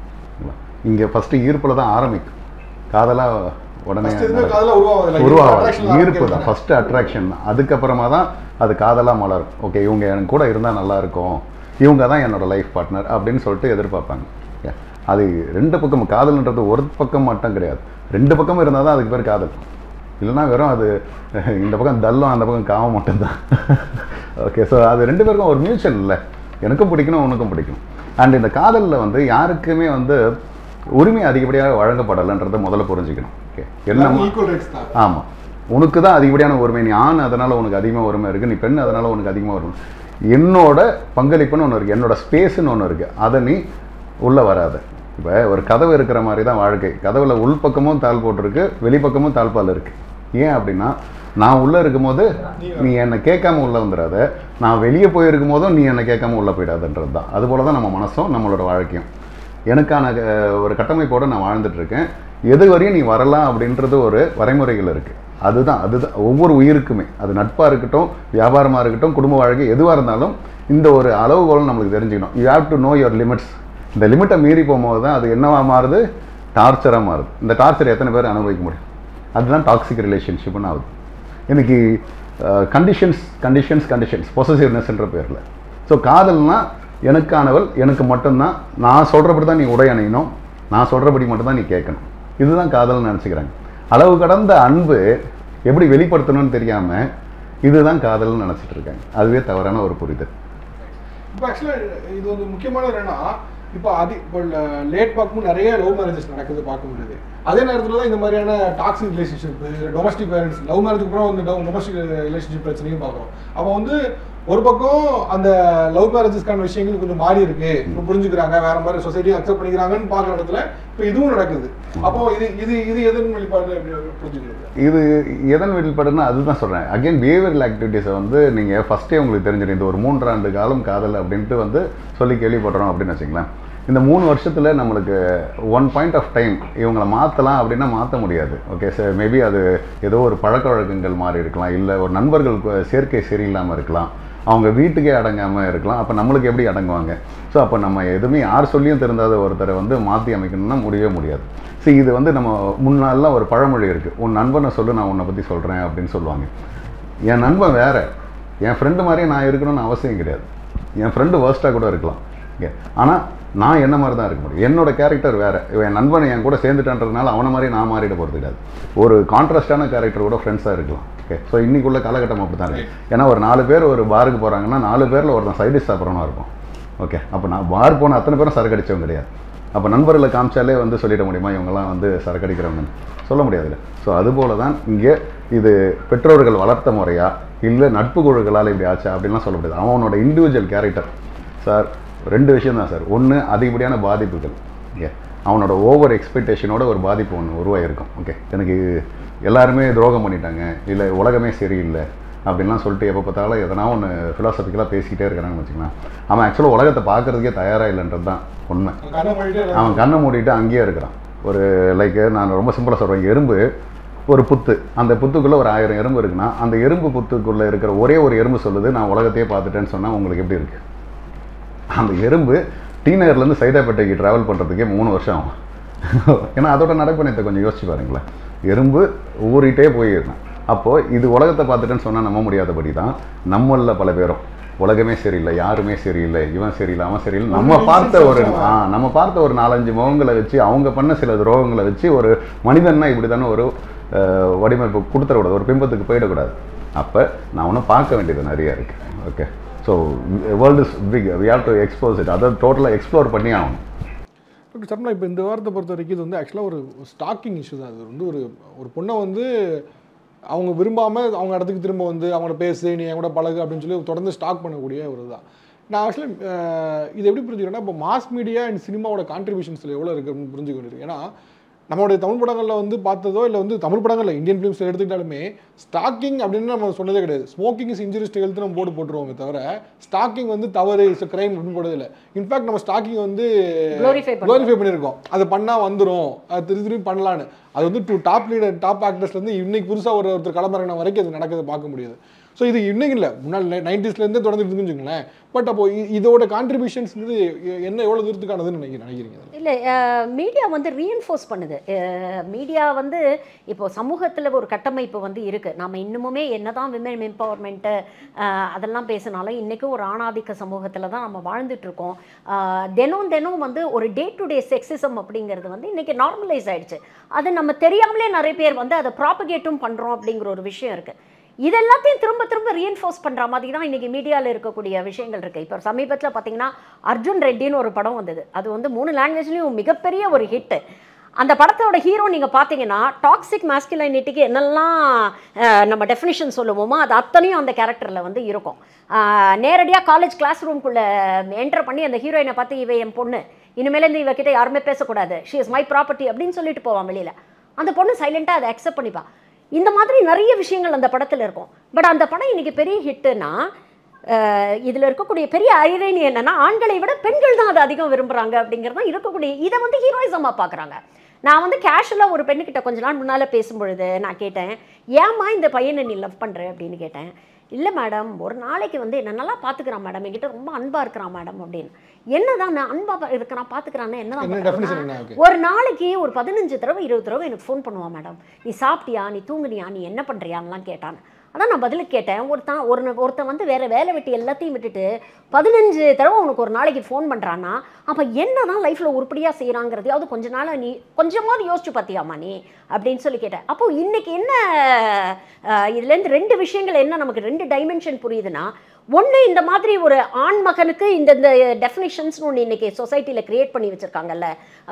இங்கே ஃபஸ்ட்டு ஈர்ப்பில் தான் ஆரம்பிக்கும் காதலாக உடனே First எதுவுமே நடக்கும். காதலா உருவாகாது. Like உருவாகாது attraction ஈர்ப்பு தான் ஆரம்பிக்கிறது ஃபஸ்ட்டு அட்ராக்ஷன் தான் அதுக்கப்புறமா தான் அது காதலாக மலரும் ஓகே இவங்க எனக்கு கூட இருந்தால் நல்லா இருக்கும் இவங்க தான் என்னோட லைஃப் பார்ட்னர் அப்படின்னு சொல்லிட்டு எதிர்பார்ப்பாங்க Yeah. அது ரெண்டு பக்கம் காதல்ன்றது ஒரு பக்கம் மட்டும் கிடையாது ரெண்டு பக்கமும் இருந்தால் தான் அதுக்கு பேர் காதல் இல்லைன்னா வெறும் அது இந்த பக்கம் தல்லம் அந்த பக்கம் காமம் மட்டும்தான் ஓகே ஸோ அது ரெண்டு பேருக்கும் ஒரு மியூச்சுவல் இல்லை எனக்கும் பிடிக்கணும் உனக்கும் பிடிக்கும் அண்ட் இந்த காதலில் வந்து யாருக்குமே வந்து உரிமை அதிகப்படியாக வழங்கப்படலைன்றதை முதல்ல புரிஞ்சுக்கணும் ஓகே என்ன எல்லாமே equal rights தான். ஆமாம் உனக்கு தான் அதிகப்படியான உரிமை நீ ஆண் அதனால் உனக்கு அதிகமாக உரிமை இருக்குது நீ பெண் அதனால் உனக்கு அதிகமாக உரிமை என்னோட பங்களிப்புன்னு ஒன்று இருக்குது என்னோட ஸ்பேஸ்னு ஒன்று இருக்குது அதை நீ உள்ளே வராத இப்போ ஒரு கதவு இருக்கிற மாதிரி தான் வாழ்க்கை கதவுல உள்பக்கமும் தாள் போட்டிருக்கு வெளிப்பக்கமும் தாழ்பால் இருக்குது ஏன் அப்படின்னா நான் உள்ளே இருக்கும்போது நீ என்னை கேட்காம உள்ளே வந்துடாத நான் வெளியே போயிருக்கும் போதும் நீ என்னை கேட்காம உள்ளே போயிடாதுன்றது தான் அதுபோல தான் நம்ம மனசும் நம்மளோட வாழ்க்கையும் எனக்கான அஹ், ஒரு கட்டமைப்போடு நான் வாழ்ந்துட்டு இருக்கேன் எது வரையும் நீ வரலாம் அப்படின்றது ஒரு வரைமுறைகள் இருக்குது அதுதான் அதுதான் ஒவ்வொரு உயிருக்குமே அது நட்பாக இருக்கட்டும் வியாபாரமாக இருக்கட்டும் குடும்ப வாழ்க்கை எதுவாக இருந்தாலும் இந்த ஒரு அளவுகோல் நம்மளுக்கு தெரிஞ்சுக்கணும் you have to know your limits இந்த லிமிட்டை மீறி போகும்போது தான் அது என்னவா மாறுது டார்ச்சராக மாறுது இந்த டார்ச்சர் எத்தனை பேர் அனுபவிக்க முடியும் அதுதான் டாக்ஸிக் ரிலேஷன்ஷிப்னு ஆகுது இன்னைக்கு கண்டிஷன்ஸ் கண்டிஷன்ஸ் கண்டிஷன்ஸ் பொசசிவ்னஸ்ன்ற பேரில் ஸோ காதல்னா எனக்கானவள் எனக்கு மட்டும்தான் நான் சொல்கிறபடி தான் நீ உடை அணியணும் நான் சொல்கிறபடி மட்டும்தான் நீ கேட்கணும் இதுதான் காதல்னு நினச்சிக்கிறாங்க அளவு கடந்த அன்பு எப்படி வெளிப்படுத்தணும்னு தெரியாமல் இதுதான் காதல்னு நினச்சிட்டு இருக்காங்க அதுவே தவறான ஒரு புரிதல் இப்போ ஆக்சுவலாக இது வந்து முக்கியமான என்னன்னா இப்போ அதி இப்போ லேட் பார்க்கும்போது நிறைய லவ் மேரேஜஸ் நடக்குது பார்க்க முடியுது அதே நேரத்தில் தான் இந்த மாதிரியான toxic relationship domestic parents love மேரேஜுக்கு அப்புறம் வந்து டொமஸ்டிக் ரிலேஷன்ஷிப் பிரச்சனையும் பார்க்குறோம் அப்போ வந்து ஒரு பக்கம் அந்த லவ் மேரேஜஸ்க்கான விஷயங்கள் கொஞ்சம் மாறி இருக்கு இப்போ புரிஞ்சுக்கிறாங்க வேற மாதிரி சொசைட்டி அக்செப்ட் பண்ணிக்கிறாங்கன்னு பார்க்குற இடத்துல இப்போ இதுவும் நடக்குது அப்போ இது இது இது எதன் வெளிப்பாடு எப்படி புரிஞ்சுக்கிறது இது எதன் வெளிப்பாடுன்னா அதுதான் சொல்கிறேன் அகைன் பிஹேவியரல் ஆக்டிவிட்டீஸை வந்து நீங்கள் ஃபஸ்ட்டே உங்களுக்கு தெரிஞ்சிடும் இந்த ஒரு மூன்றாண்டு காலம் காதல் அப்படின்ட்டு வந்து சொல்லி கேள்விப்படுறோம் அப்படின்னு வச்சுங்களேன் இந்த மூணு வருஷத்தில் நம்மளுக்கு ஒன் பாயிண்ட் ஆஃப் டைம் இவங்களை மாற்றலாம் அப்படின்னா மாற்ற முடியாது ஓகே சார் மேபி அது ஏதோ ஒரு பழக்க வழக்கங்கள் மாறி இருக்கலாம் இல்லை ஒரு நண்பர்கள் கு- சேர்க்கை சரியில்லாமல் இருக்கலாம் அவங்க வீட்டுக்கே அடங்காமல் இருக்கலாம் அப்போ நம்மளுக்கு எப்படி அடங்குவாங்க ஸோ அப்போ நம்ம எதுவுமே யார் சொல்லியும் திருந்தாத ஒருத்தரை வந்து மாற்றி அமைக்கணும்னா முடியவே முடியாது சரி இது வந்து நம்ம முன்னாடிலாம் ஒரு பழமொழி இருக்குது உன் நண்பனை சொல்லு நான் உன்னை பற்றி சொல்கிறேன் அப்படின்னு சொல்லுவாங்க என் நண்பன் வேற என் ஃப்ரெண்டு மாதிரியே நான் இருக்கணும்னு அவசியம் கிடையாது என் ஃப்ரெண்டு வேர்ஸ்ட்டாக கூட இருக்கலாம் ஓகே ஆனால் நான் என்ன மாதிரி தான் இருக்க முடியும் என்னோட கேரக்டர் வேறு என் நண்பன் என் கூட சேர்ந்துட்டான்றதுனால அவனை மாதிரி நான் மாறிட போகிறது கிடையாது ஒரு கான்ட்ராஸ்டான கேரக்டர் கூட ஃப்ரெண்ட்ஸாக இருக்கலாம் ஓகே ஸோ இன்னைக்குள்ள காலகட்டம் அப்படி தான் இருக்குது ஏன்னா ஒரு நாலு பேர் ஒரு பாருக்கு போகிறாங்கன்னா நாலு பேரில் ஒருத்தன் சைடிஷ் சாப்பிட்றவனா இருக்கும் ஓகே அப்போ நான் பார் போன அத்தனை பேரும் சரக்கு அடிச்சவங்க கிடையாது அப்போ நண்பர்களை காமிச்சாலே வந்து சொல்லிட முடியுமா இவங்கெல்லாம் வந்து சரக்கு அடிக்கிறவங்க சொல்ல முடியாதுல்ல ஸோ அதுபோல தான் இங்கே இது பெற்றோர்கள் வளர்த்த முறையா இல்லை நட்பு குழுக்களால் இப்படி ஆச்சா அப்படின்லாம் சொல்ல முடியாது அவனோட இண்டிவிஜுவல் கேரக்டர் சார் ரெண்டு விஷயம் தான் சார் ஒன்று அதிகப்படியான பாதிப்புகள் ஓகே அவனோட ஓவர் எக்ஸ்பெக்டேஷனோட ஒரு பாதிப்பு ஒன்று உருவாயிருக்கும் ஓகே எனக்கு எல்லாருமே துரோகம் பண்ணிட்டாங்க இல்லை உலகமே சரியில்லை அப்படின்லாம் சொல்லிட்டு எப்போ பார்த்தாலும் எதனா ஒன்று ஃபிலாசபிக்கலாக பேசிக்கிட்டே இருக்கிறாங்கன்னு வச்சுக்கலாம் அவன் ஆக்சுவலாக உலகத்தை பார்க்கறதுக்கே தயாராக இல்லைன்றது தான் உண்மை கண்ணை மூடிட்டு அவன் கண்ணை மூடிட்டு அங்கேயே இருக்கிறான் ஒரு லைக் நான் ரொம்ப சிம்பிளாக சொல்கிறேன் எறும்பு ஒரு புத்து அந்த புத்துக்குள்ளே ஒரு ஆயிரம் எறும்பு இருக்குன்னா அந்த எறும்பு புத்துக்குள்ளே இருக்கிற ஒரே ஒரு எறும்பு சொல்லுது நான் உலகத்தையே பார்த்துட்டேன்னு சொன்னால் உங்களுக்கு எப்படி இருக்குது அந்த எறும்பு டீனகர்லேருந்து சைதாப்பேட்டைக்கு ட்ராவல் பண்ணுறதுக்கே மூணு வருஷம் ஆகும் ஏன்னா அதோட நடைப்பயணத்தை கொஞ்சம் யோசிச்சு பாருங்களேன் எறும்பு ஊறிட்டே போயிருந்தேன் அப்போது இது உலகத்தை பார்த்துட்டேன்னு சொன்னால் நம்ப முடியாதபடி தான் நம்மளில் பல பேரும் உலகமே சரியில்லை யாருமே சரியில்லை இவன் சரியில்லை அவன் சரியில்லை நம்ம பார்த்த ஒரு ஆ நம்ம பார்த்த ஒரு நாலஞ்சு முகங்களை வச்சு அவங்க பண்ண சில துரோகங்களை வச்சு ஒரு மனிதன்னா இப்படி தானே ஒரு அஹ், வடிவமைப்பு கொடுத்துடக்கூடாது ஒரு பிம்பத்துக்கு போயிடக்கூடாது அப்போ நான் ஒன்றும் பார்க்க வேண்டியது நிறைய இருக்குது okay so world is big we have to expose it அதை டோட்டலாக எக்ஸ்ப்ளோர் பண்ணி ஆகணும் டாக்டர் சர்மா இப்போ இந்த வாரத்தை பொறுத்த வரைக்கும் இது வந்து ஆக்சுவலாக ஒரு ஸ்டாக்கிங் இஷ்யூ தான் இது வந்து ஒரு ஒரு பொண்ணை வந்து அவங்க விரும்பாமல் அவங்க இடத்துக்கு திரும்ப வந்து அவங்கள பேசு நீ என் கூட பழகு அப்படின்னு சொல்லி தொடர்ந்து ஸ்டாக் பண்ணக்கூடிய ஒரு இதுதான் நான் ஆக்சுவலி இது எப்படி புரிஞ்சுக்கிறேன்னா இப்போ மாஸ் மீடியா அண்ட் சினிமாவோட கான்ட்ரிபியூஷன்ஸில் எவ்வளோ இருக்குது அப்படின்னு புரிஞ்சுக்க வேண்டியிருக்கு ஏன்னா நம்மளுடைய தமிழ் படங்களில் வந்து பார்த்ததோ இல்லை வந்து தமிழ் படங்களில் இந்தியன் ஃபிலிம்ஸ் எடுத்துக்கிட்டாலுமே ஸ்டாக்கிங் அப்படின்னு நம்ம சொன்னதே கிடையாது smoking is injurious to health நம்ம போர்டு போட்டுருவோமே தவிர ஸ்டாக்கிங் வந்து தவறு இஸ் கிரைம் அப்படின்னு போடுறது இல்லை இன்ஃபேக்ட் நம்ம ஸ்டாக்கிங் வந்து Glorify பண்றோம். குளோரிஃபை பண்ணியிருக்கோம் அது பண்ணால் வந்துடும் அது திருப்பி திருப்பி பண்ணலான்னு அது வந்து டூ டாப் லீடர் டாப் ஆக்டர்ஸ்லேருந்து இன்னைக்கு புதுசாக ஒரு ஒருத்தர் களமிறங்கின வரைக்கும் அது நடக்குது பார்க்க முடியுது ஸோ இது இன்னைக்கு இல்லை முன்னாள் நைன்டிஸ்லேருந்தே தொடர்ந்து இருக்குன்னு பட் அப்போ இ- இதோட கான்ட்ரிபியூஷன்ஸ் என்ன எவ்வளோ தூரத்துக்கானதுன்னு நினைக்கிறேன் நினைக்கிறீங்க இதுல? இல்லை மீடியா வந்து ரீஎன்ஃபோர்ஸ் பண்ணுது மீடியா வந்து இப்போ சமூகத்தில் ஒரு கட்டமைப்பு வந்து இருக்குது நம்ம இன்னுமுமே என்னதான் விமன் எம்பவர்மெண்ட்டு அதெல்லாம் பேசினாலும் இன்றைக்கும் ஒரு ஆணாதிக்க சமூகத்தில் தான் நம்ம வாழ்ந்துட்டு இருக்கோம் அஹ், தினம் தினம் வந்து ஒரு டே டு டே செக்ஸிசம் அப்படிங்கிறது வந்து இன்றைக்கி நார்மலைஸ் ஆயிடுச்சு அது நம்ம தெரியாமலே நிறைய பேர் வந்து அதை ப்ராபகேட்டும் பண்ணுறோம் அப்படிங்கிற ஒரு விஷயம் இருக்குது இது எல்லாத்தையும் திரும்ப திரும்ப ரீஎன்ஃபோர்ஸ் பண்ணுற மாதிரி தான் இன்றைக்கி மீடியாவில் இருக்கக்கூடிய விஷயங்கள் இருக்குது இப்போ சமீபத்தில் பார்த்தீங்கன்னா அர்ஜுன் ரெட்டின்னு ஒரு படம் வந்தது அது வந்து மூணு லாங்குவேஜ்லேயும் மிகப்பெரிய ஒரு ஹிட்டு அந்த படத்தோட ஹீரோ நீங்கள் பார்த்தீங்கன்னா டாக்ஸிக் மாஸ்குலைனிட்டிக்கு என்னெல்லாம் அஹ், நம்ம டெஃபினிஷன் சொல்லுவோமோ அது அத்தனையும் அந்த கேரக்டரில் வந்து இருக்கும் நேரடியாக காலேஜ் கிளாஸ் ரூம்குள்ளே என்டர் பண்ணி அந்த ஹீரோயினை பார்த்து இவ என் பொண்ணு இனிமேலேருந்து இவகிட்ட யாருமே பேசக்கூடாது ஷி இஸ் மை ப்ராப்பர்ட்டி அப்படின்னு சொல்லிட்டு போவான் வெளியில் அந்த பொண்ணு சைலண்ட்டாக அதை அக்செப்ட் பண்ணிப்பா இந்த மாதிரி நிறைய விஷயங்கள் அந்த படத்தில் இருக்கும் பட் அந்த படம் இன்னைக்கு பெரிய ஹிட்டுனா இதில் இருக்கக்கூடிய பெரிய ஐரணி என்னன்னா ஆண்களை விட பெண்கள் தான் அதை அதிகம் விரும்புகிறாங்க அப்படிங்கிறது தான் இருக்கக்கூடிய இதை வந்து ஹீரோயிசமாக பார்க்குறாங்க நான் வந்து கேஷுவலாக ஒரு பெண்ணுக்கிட்ட கொஞ்ச நாள் முன்னால் பேசும்பொழுது நான் கேட்டேன் ஏம்மா இந்த பையனை நீ லவ் பண்ணுற அப்படின்னு கேட்டேன் இல்லை மேடம் ஒரு நாளைக்கு வந்து என்ன நல்லா பார்த்துக்கிறான் மேடம் என்கிட்ட ரொம்ப அன்பாக இருக்கிறான் மேடம் அப்படின்னு என்னதான் நான் அன்பாக இருக்கிறான் பார்த்துக்கிறான்னு என்ன என்னதான் டெஃபினேஷன் பார்க்கறான்னா, என்ன ஓகே ஒரு நாளைக்கு ஒரு பதினஞ்சு தடவை இருபது தடவை எனக்கு ஃபோன் பண்ணுவான் மேடம் நீ சாப்பிட்டியா நீ தூங்குனியா நீ என்ன பண்ணுறியான்லாம் கேட்டான் அதான் நான் பதில் கேட்டேன் ஒருத்தன் ஒரு ஒருத்தன் வந்து வேற வேலை வெட்டி எல்லாத்தையும் விட்டுட்டு பதினஞ்சு தடவை உனக்கு ஒரு நாளைக்கு ஃபோன் பண்ணுறான்னா அப்போ என்ன தான் லைஃப்பில் உருப்படியாக செய்கிறாங்கிறதையாவது கொஞ்ச நாள் நீ கொஞ்சமாவது யோசிச்சு பார்த்தியாமா நீ அப்படின்னு சொல்லி கேட்டேன் அப்போ இன்னைக்கு என்ன அஹ், இதுலேருந்து ரெண்டு விஷயங்கள் என்ன நமக்கு ரெண்டு டைமென்ஷன் புரியுதுன்னா ஒன்று இந்த மாதிரி ஒரு ஆண் மகனுக்கு இந்த இந்த டெஃபினிஷன்ஸ்னு ஒன்று இன்னைக்கு சொசைட்டியில் கிரியேட் பண்ணி வச்சுருக்காங்கல்ல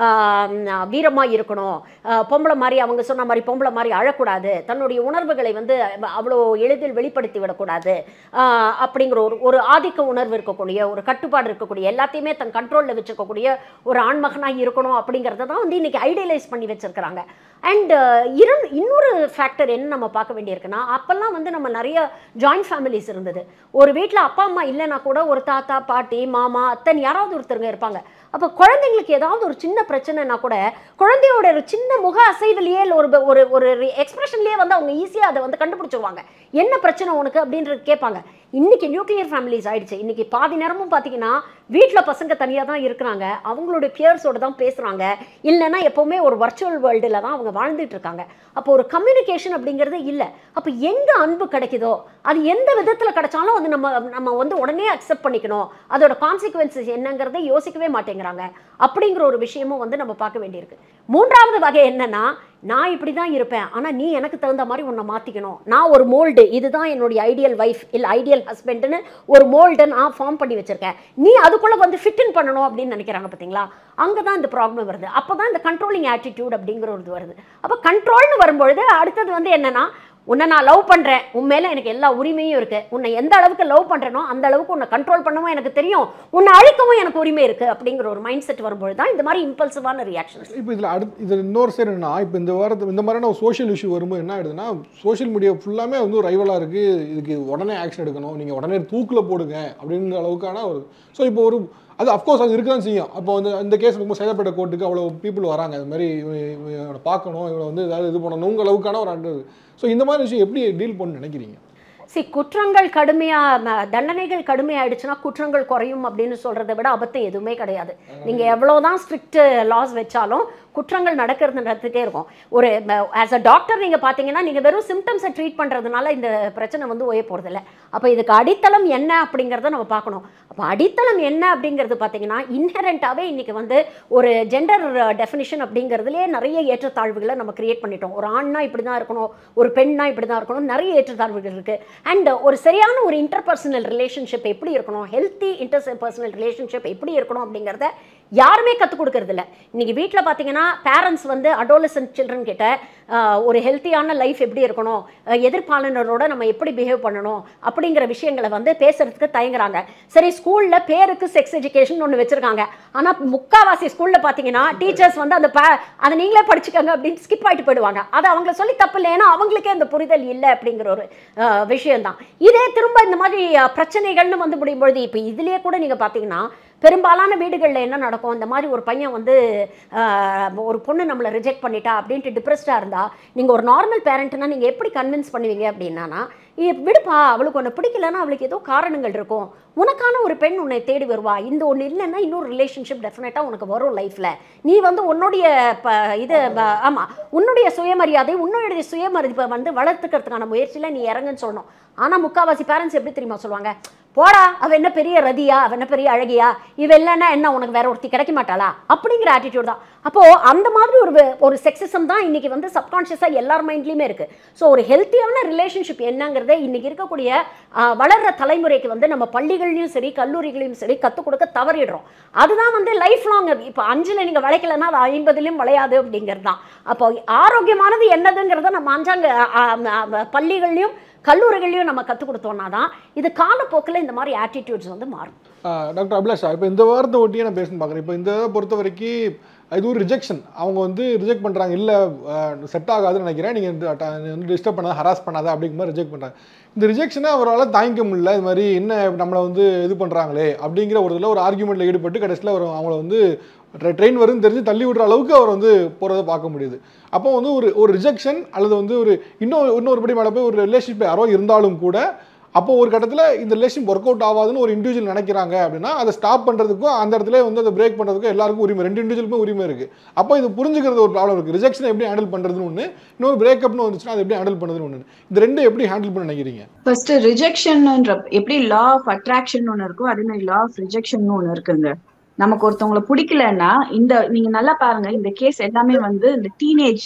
வீரமாக இருக்கணும் ஆஹ் பொம்பளை மாதிரி அவங்க சொன்ன மாதிரி பொம்பளை மாதிரி அழக்கூடாது தன்னுடைய உணர்வுகளை வந்து அவ்வளோ எளிதில் வெளிப்படுத்தி விடக்கூடாது ஆஹ் அப்படிங்கிற ஒரு ஒரு ஆதிக்க உணர்வு இருக்கக்கூடிய ஒரு கட்டுப்பாடு இருக்கக்கூடிய எல்லாத்தையுமே தன் கண்ட்ரோலில் வச்சுருக்கக்கூடிய ஒரு ஆண்மகனாக இருக்கணும் அப்படிங்கிறத தான் வந்து இன்னைக்கு ஐடியலைஸ் பண்ணி வச்சிருக்கிறாங்க அண்ட் இரு இன்னொரு ஃபேக்டர் என்ன நம்ம பார்க்க வேண்டியிருக்குன்னா அப்போல்லாம் வந்து நம்ம நிறைய ஜாயிண்ட் ஃபேமிலிஸ் இருந்தது ஒரு வீட்டில் அப்பா அம்மா இல்லைன்னா கூட ஒரு தாத்தா பாட்டி மாமா அத்தன் யாராவது ஒருத்தருங்க இருப்பாங்க அப்போ குழந்தைங்களுக்கு ஏதாவது ஒரு சின்ன பிரச்சனைனா கூட குழந்தையோட ஒரு சின்ன முக அசைவிலேயே இல்லை ஒரு ஒரு ஒரு எக்ஸ்பிரஷன்லேயே வந்து அவங்க ஈஸியாக அதை வந்து கண்டுபிடிச்சிருவாங்க என்ன பிரச்சனை உனக்கு அப்படின்றது கேட்பாங்க இன்னைக்கு நியூக்ளியர் ஃபேமிலிஸ் ஆயிடுச்சு இன்னைக்கு பாதி நேரமும் பார்த்தீங்கன்னா வீட்டில் பசங்க தனியாக தான் இருக்கிறாங்க அவங்களுடைய பியர்ஸோட தான் பேசுகிறாங்க இல்லைன்னா எப்போவுமே ஒரு வர்ச்சுவல் வேர்ல்டில் தான் அவங்க வாழ்ந்துட்டு இருக்காங்க அப்போ ஒரு கம்யூனிகேஷன் அப்படிங்கிறது இல்லை அப்போ எங்கே அன்பு கிடைக்குதோ அது எந்த விதத்தில் கிடைச்சாலும் அது நம்ம நம்ம வந்து உடனே அக்செப்ட் பண்ணிக்கணும் அதோட கான்சிக்வன்சஸ் என்னங்கிறதை யோசிக்கவே மாட்டேங்கிறாங்க அப்படிங்கிற ஒரு விஷயமும் வந்து நம்ம பார்க்க வேண்டியிருக்கு மூன்றாவது வகை என்னன்னா நான் இப்படி தான் இருப்பேன் ஆனால் நீ எனக்கு தகுந்த மாதிரி உன்னை மாற்றிக்கணும் நான் ஒரு மோல்டு இதுதான் என்னுடைய ஐடியல் வைஃப் இல்லை ஐடியல் ஹஸ்பண்டுன்னு ஒரு மோல்டை நான் ஃபார்ம் பண்ணி வச்சிருக்கேன் நீ அதுக்குள்ளே வந்து ஃபிட்டின் பண்ணணும் அப்படின்னு நினைக்கிறாங்க பார்த்தீங்களா அங்கே தான் இந்த ப்ராப்ளம் வருது அப்போ தான் இந்த கண்ட்ரோலிங் ஆட்டிடியூட் அப்படிங்கிற ஒரு இது வருது அப்போ கண்ட்ரோல்னு வரும்பொழுது அடுத்தது வந்து என்னன்னா உன்னை நான் லவ் பண்ணுறேன் உன் மேலே எனக்கு எல்லா உரிமையும் இருக்குது உன்னை எந்த அளவுக்கு லவ் பண்ணுறனோ அந்த அளவுக்கு உன்னை கண்ட்ரோல் பண்ணவும் எனக்கு தெரியும் உன்னை அழிக்கவும் எனக்கு உரிமை இருக்குது அப்படிங்கிற ஒரு மைண்ட் செட் வரும்பொழுது தான் இந்த மாதிரி இம்பல்சிவான ரியாக்ஷன்ஸ் இப்போ இதில் அடுத்து இது இன்னொரு சைடு என்னன்னா இப்போ இந்த வாரத்து இந்த மாதிரியான ஒரு சோஷியல் இஷ்யூ வரும்போது என்ன ஆயிடுதுன்னா சோஷியல் மீடியா ஃபுல்லாமே வந்து ஒரு ரைவலாக இருக்குது இதுக்கு உடனே ஆக்ஷன் எடுக்கணும் நீங்கள் உடனே தூக்கில் போடுங்க அப்படிங்கிற அளவுக்கான ஒரு ஸோ இப்போ ஒரு அது அஃப்கோர்ஸ் அது இருக்க தான் செய்யும் அப்போ வந்து இந்த கேஸ் ரொம்ப சேதப்பட்ட கோர்ட்டுக்கு அவ்வளோ பீப்புள் வராங்க அது மாதிரி இவன் இவனை பார்க்கணும் இவனை வந்து ஏதாவது இது பண்ணணுங்கிற அளவுக்கான ஒரு அண்டு ஸோ இந்த மாதிரி விஷயம் எப்படி டீல் பண்ண நினைக்கிறீங்க சி குற்றங்கள் கடுமையாக தண்டனைகள் கடுமையாயிடுச்சுன்னா குற்றங்கள் குறையும் அப்படின்னு சொல்கிறத விட அபத்தம் எதுவுமே கிடையாது நீங்கள் எவ்வளோதான் ஸ்ட்ரிக்ட் லாஸ் வச்சாலும் குற்றங்கள் நடக்கிறது நடந்துகிட்டே இருக்கும் ஒரு ஆஸ் அ டாக்டர் நீங்கள் பார்த்தீங்கன்னா நீங்கள் வெறும் சிம்டம்ஸை ட்ரீட் பண்ணுறதுனால இந்த பிரச்சனை வந்து ஓய போகிறதில்ல அப்போ இதுக்கு அடித்தளம் என்ன அப்படிங்கிறத நம்ம பார்க்கணும் அப்போ அடித்தளம் என்ன அப்படிங்கிறது பார்த்தீங்கன்னா இன்ஹெரண்ட்டாகவே இன்றைக்கி வந்து ஒரு ஜெண்டர் டெஃபினிஷன் அப்படிங்கிறதுலே நிறைய ஏற்றத்தாழ்வுகளை நம்ம கிரியேட் பண்ணிட்டோம் ஒரு ஆண்னா இப்படி தான் இருக்கணும் ஒரு பெண்ணா இப்படி தான் இருக்கணும் நிறைய ஏற்றத்தாழ்வுகள் இருக்குது அண்ட் ஒரு சரியான ஒரு இன்டர்பர்சனல் ரிலேஷன்ஷிப் எப்படி இருக்கணும் ஹெல்த்தி இன்டர் பர்சனல் ரிலேஷன்ஷிப் எப்படி இருக்கணும் அப்படிங்கிறத யாருமே கற்றுக் கொடுக்கறது இல்ல இன்னைக்கு வீட்டில் பார்த்தீங்கன்னா பேரண்ட்ஸ் வந்து அடோலசன்ட் சில்ட்ரன் கிட்ட ஆஹ், ஒரு ஹெல்த்தியான லைஃப் எப்படி இருக்கணும் அஹ், எதிர்ப்பாளனரோட நம்ம எப்படி பிஹேவ் பண்ணணும் அப்படிங்கிற விஷயங்களை வந்து பேசுறதுக்கு தயங்குறாங்க சரி ஸ்கூலில் பேருக்கு செக்ஸ் எஜுகேஷன் ஒன்று வச்சிருக்காங்க ஆனால் முக்காவாசி ஸ்கூலில் பார்த்தீங்கன்னா டீச்சர்ஸ் வந்து அந்த பே அதை நீங்களே படிச்சுக்கோங்க அப்படின்னு ஸ்கிப் ஆகிட்டு போயிடுவாங்க அது அவங்கள சொல்லி தப்பு இல்லை ஏன்னா அவங்களுக்கே அந்த புரிதல் இல்லை அப்படிங்கிற ஒரு அஹ், விஷயம்தான் இதே திரும்ப இந்த மாதிரி அஹ், பிரச்சனைகள்னு வந்து முடியும்பொழுது இப்போ இதுலேயே கூட நீங்கள் பார்த்தீங்கன்னா பெரும்பாலான வீடுகளில் என்ன நடக்கும் இந்த மாதிரி ஒரு பையன் வந்து ஆஹ், ஒரு பொண்ணு நம்மளை ரிஜெக்ட் பண்ணிட்டா அப்படின்ட்டு டிப்ரெஸ்டாக இருந்தால் நீங்கள் ஒரு நார்மல் பேரண்ட்னா நீங்கள் எப்படி கன்வின்ஸ் பண்ணுவீங்க அப்படின்னா "ஏய், விடுப்பா அவளுக்கு ஒன்று பிடிக்கலன்னா அவளுக்கு ஏதோ காரணங்கள் இருக்கும் உனக்கான ஒரு பெண் உன்னை தேடி வருவா இந்த ஒன்று இல்லைன்னா இன்னொரு ரிலேஷன்ஷிப் டெஃபினட்டாக உனக்கு வரும் லைஃப்பில் நீ வந்து உன்னுடைய ப இது ப- ஆமா உன்னுடைய சுயமரியாதை உன்னுடைய சுயமதிப்பை வந்து வளர்த்துக்கிறதுக்கான முயற்சியில் நீ இறங்குன்னு சொல்லணும் ஆனால் முக்காவாசி பேரண்ட்ஸ் எப்படி தெரியுமா சொல்லுவாங்க போடா அவ என்ன பெரிய ரதியா அவ என்ன பெரிய அழகியா இவ இல்லைன்னா என்ன உனக்கு வேற ஒருத்தி கிடைக்க மாட்டாளா அப்படிங்கிற ஆட்டிடியூட் தான் அப்போ அந்த மாதிரி ஒரு வே- ஒரு செக்ஸிசம் தான் இன்னைக்கு வந்து சப்கான்ஷியஸாக எல்லார் மைண்ட்லையுமே இருக்கு ஸோ ஒரு ஹெல்த்தியான ரிலேஷன்ஷிப் என்னங்கிறத இன்னைக்கு இருக்கக்கூடிய ஆஹ், வளர்ற தலைமுறைக்கு வந்து நம்ம பள்ளிகள்லையும் சரி கல்லூரிகளையும் சரி கற்றுக் கொடுக்க தவறிடுறோம் அதுதான் வந்து லைஃப் லாங் இப்போ அஞ்சில் நீங்கள் வளைக்கலைன்னா அது ஐம்பதுலையும் வளையாது அப்படிங்கிறது தான் அப்போ ஆரோக்கியமானது என்னதுங்கிறத நம்ம அஞ்சாங்க ஆஹ், ஆஹ், பள்ளிகள்லையும் கல்லூரிகள்லையும் நம்ம கற்றுக் கொடுத்தோம்னா தான் இது காலப்போக்கில் இந்த மாதிரி ஆட்டிடியூட்ஸ் வந்து மாறும் ஆஹ் டாக்டர் அபிலாஷா இப்போ இந்த வாரத்தை ஒட்டியே நான் பேசணும் பார்க்குறேன் இப்போ இந்த இதை பொறுத்த வரைக்கும் இது ஒரு ரிஜெக்ஷன் அவங்க வந்து ரிஜெக்ட் பண்ணுறாங்க இல்லை செட் ஆகாதுன்னு நினைக்கிறேன் நீங்கள் வந்து டிஸ்டர்ப் பண்ணாத ஹராஸ் பண்ணாத அப்படிங்கிற மாதிரி ரிஜெக்ட் பண்ணுறாங்க இந்த ரிஜெக்ஷனை அவரால் தாங்கிக்க முடியல இது மாதிரி என்ன நம்மளை வந்து இது பண்ணுறாங்களே அப்படிங்கிற ஒரு இதில் ஒரு ஆர்குமெண்ட்டில் ஈடுபட்டு கடைசியில் அவர் அவங்கள வந்து ட்ரெயின் வரும்னு தெரிஞ்சு தள்ளி விடுற அளவுக்கு அவர் வந்து போகிறத பார்க்க முடியுது அப்போ வந்து ஒரு ஒரு ரிஜெக்ஷன் அல்லது வந்து ஒரு இன்னும் இன்னொரு படி மேலே போய் ஒரு ரிலேஷன்ஷிப் யாரோ இருந்தாலும் கூட அப்போ ஒரு கட்டத்தில் இந்த ரிலேஷன் ஒர்க் அவுட் ஆகாதுன்னு ஒரு இண்டிவிஜுவல் நினைக்கிறாங்க அப்படின்னா அதை ஸ்டாப் பண்ணுறதுக்கும் அந்த இடத்துல வந்து அதை பிரேக் பண்ணுறதுக்கும் எல்லாருக்கும் உரிமை ரெண்டு இண்டிவிஜுவலுக்கும் உரிமை இருக்குது அப்போ இது புரிஞ்சுக்கிறது ஒரு ப்ராப்ளம் இருக்குது ரிஜெக்ஷனை எப்படி ஹேண்டில் பண்ணுறதுன்னு ஒன்று இன்னொரு பிரேக்கப்னு வந்துச்சுன்னா அதை எப்படி ஹேண்டில் பண்ணுறதுன்னு ஒன்று இந்த ரெண்டு எப்படி ஹேண்டில் பண்ண நினைக்கிறீங்க ஃபர்ஸ்ட் ரிஜெக்ஷன்ன்ற எப்படி லா ஆஃப் அட்ராக்ஷன் ஒன்று இருக்கோ அதே மாதிரி லா ஆஃப் ரிஜெக்ஷன் ஒன்று இருக்குங்க நமக்கு ஒருத்தவங்களை பிடிக்கலன்னா இந்த நீங்க நல்லா பாருங்க இந்த கேஸ் எல்லாமே வந்து இந்த டீனேஜ்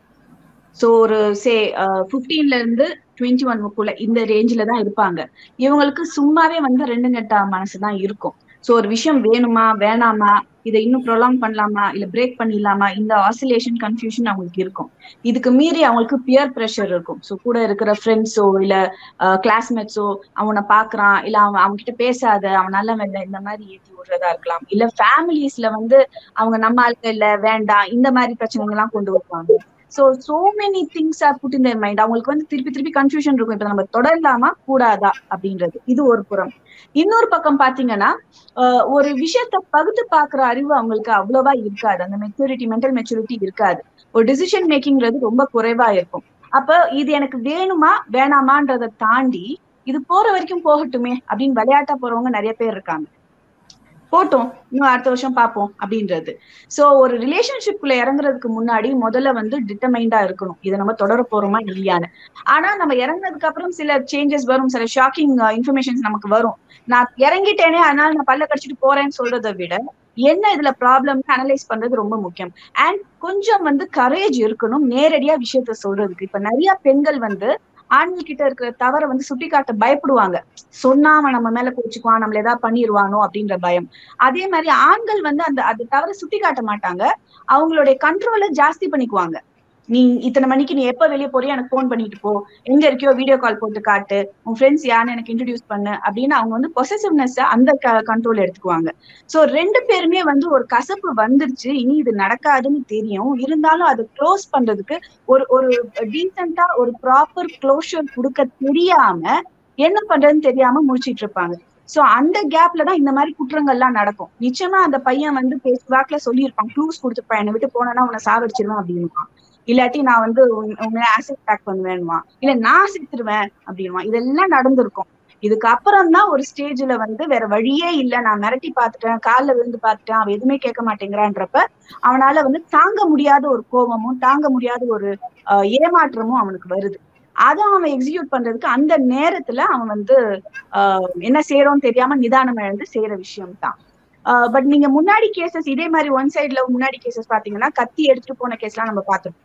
ஸோ ஒரு சே ஃபிஃப்டீன்ல இருந்து டுவெண்ட்டி ஒன்னுக்குள்ள இந்த ரேஞ்சில தான் இருப்பாங்க இவங்களுக்கு சும்மாவே வந்து ரெண்டு கெட்ட மனசு தான் இருக்கும் ஸோ ஒரு விஷயம் வேணுமா வேணாமா இதை இன்னும் ப்ரொலாங் பண்ணலாமா இல்ல பிரேக் பண்ணிடலாமா இந்த ஆசிலேஷன் கன்ஃபியூஷன் அவங்களுக்கு இருக்கும் இதுக்கு மீறி அவங்களுக்கு பியர் ப்ரெஷர் இருக்கும் ஸோ கூட இருக்கிற ஃப்ரெண்ட்ஸோ இல்ல கிளாஸ்மேட்ஸோ அவனை பாக்குறான் இல்ல அவன் அவங்க கிட்ட பேசாத அவன் நல்லவன் இல்லை இந்த மாதிரி ஏத்தி விடுறதா இருக்கலாம் இல்ல ஃபேமிலிஸ்ல வந்து அவங்க நம்ம ஆளுங்க இல்ல வேண்டாம் இந்த மாதிரி பிரச்சனைகள் எல்லாம் கொண்டு வருவாங்க so so many things are put in their mind அவங்களுக்கு வந்து திருப்பி திருப்பி கன்ஃபியூஷன் இருக்கும் இப்ப நம்ம தொடரலாமா கூடாதா அப்படின்றது இது ஒரு புறம் இன்னொரு பக்கம் பாத்தீங்கன்னா ஆஹ் ஒரு விஷயத்த பகுத்து பாக்குற அறிவு அவங்களுக்கு அவ்வளவா இருக்காது அந்த மெச்சூரிட்டி மென்டல் மெச்சூரிட்டி இருக்காது ஒரு டிசிஷன் மேக்கிங்கிறது ரொம்ப குறைவா இருக்கும் அப்ப இது எனக்கு வேணுமா வேணாமான்றதை தாண்டி இது போற வரைக்கும் போகட்டுமே அப்படின்னு விளையாட்டா போறவங்க நிறைய பேர் இருக்காங்க போட்டோம் இன்னும் அடுத்த வருஷம் பார்ப்போம் அப்படின்றது சோ ஒரு ரிலேஷன்ஷிப்குள்ள இறங்குறதுக்கு முன்னாடி முதல்ல வந்து டிட்டர்மைண்டா இருக்கணும் இதை நம்ம தொடர போறோமா இல்லையான்னு ஆனா நம்ம இறங்குனதுக்கு அப்புறம் சில சேஞ்சஸ் வரும் சில ஷாக்கிங் இன்ஃபர்மேஷன்ஸ் நமக்கு வரும் நான் இறங்கிட்டேனே அதனால நான் பல்ல கடிச்சிட்டு போறேன்னு சொல்றதை விட என்ன இதுல ப்ராப்ளம் அனலைஸ் பண்றது ரொம்ப முக்கியம் அண்ட் கொஞ்சம் வந்து கரேஜ் இருக்கணும் நேரடியா விஷயத்த சொல்றதுக்கு இப்ப நிறைய பெண்கள் வந்து ஆண்கள் கிட்ட இருக்கிற தவற வந்து சுட்டி காட்ட பயப்படுவாங்க சொன்னா அவன் நம்ம மேல கோச்சுக்குவான் நம்மள ஏதாவது பண்ணிடுவானோ அப்படின்ற பயம் அதே மாதிரி ஆண்கள் வந்து அந்த அது தவற சுட்டி காட்ட மாட்டாங்க அவங்களுடைய கண்ட்ரோலை ஜாஸ்தி பண்ணிக்குவாங்க நீ இத்தனை மணிக்கு நீ எப்ப வெளியே போறியோ எனக்கு ஃபோன் பண்ணிட்டு போ எங்க இருக்கியோ வீடியோ கால் போட்டு காட்டு உன் ஃப்ரெண்ட்ஸ் யாருன்னு எனக்கு இன்ட்ரடியூஸ் பண்ணு அப்படின்னு அவங்க வந்து பொசசிவ்னஸ் அந்த கண்ட்ரோல் எடுத்துக்குவாங்க சோ ரெண்டு பேருமே வந்து ஒரு கசப்பு வந்துருச்சு இனி இது நடக்காதுன்னு தெரியும் இருந்தாலும் அதை க்ளோஸ் பண்றதுக்கு ஒரு ஒரு டீசெண்டா ஒரு ப்ராப்பர் க்ளோஷர் கொடுக்க தெரியாம என்ன பண்றதுன்னு தெரியாம முடிச்சிட்டு இருப்பாங்க சோ அந்த கேப்ல தான் இந்த மாதிரி குற்றங்கள்லாம் நடக்கும் நிச்சயமா அந்த பையன் வந்து பேசுவாக்குல சொல்லியிருப்பான் க்ளூஸ் கொடுத்துருப்பான் என்னை விட்டு போனா உன்னை சாவடிச்சிருவேன் அப்படின்னு இல்லாட்டி நான் வந்து உண்மையா ஆசிட் பேக் பண்ணுவேன்வான் இல்ல நான் செத்துருவேன் அப்படின்வான் இதெல்லாம் நடந்திருக்கும் இதுக்கு அப்புறம் தான் ஒரு ஸ்டேஜ்ல வந்து வேற வழியே இல்ல நான் மிரட்டி பார்த்துட்டேன் காலில் விழுந்து பார்த்துட்டேன் அவன் எதுவுமே கேட்க மாட்டேங்கிறான்றப்ப அவனால வந்து தாங்க முடியாத ஒரு கோபமும் தாங்க முடியாத ஒரு ஆஹ் ஏமாற்றமும் அவனுக்கு வருது அதை அவன் எக்ஸிக்யூட் பண்றதுக்கு அந்த நேரத்துல அவன் வந்து ஆஹ் என்ன செய்யறோம்னு தெரியாம நிதானம் இழந்து செய்யற விஷயம் தான் பட் நீங்க முன்னாடி கேசஸ் இதே மாதிரி ஒன் சைட்ல முன்னாடி கேசஸ் பாத்தீங்கன்னா கத்தி எடுத்துட்டு போன கேஸ்லாம் நம்ம பார்த்திருக்கோம்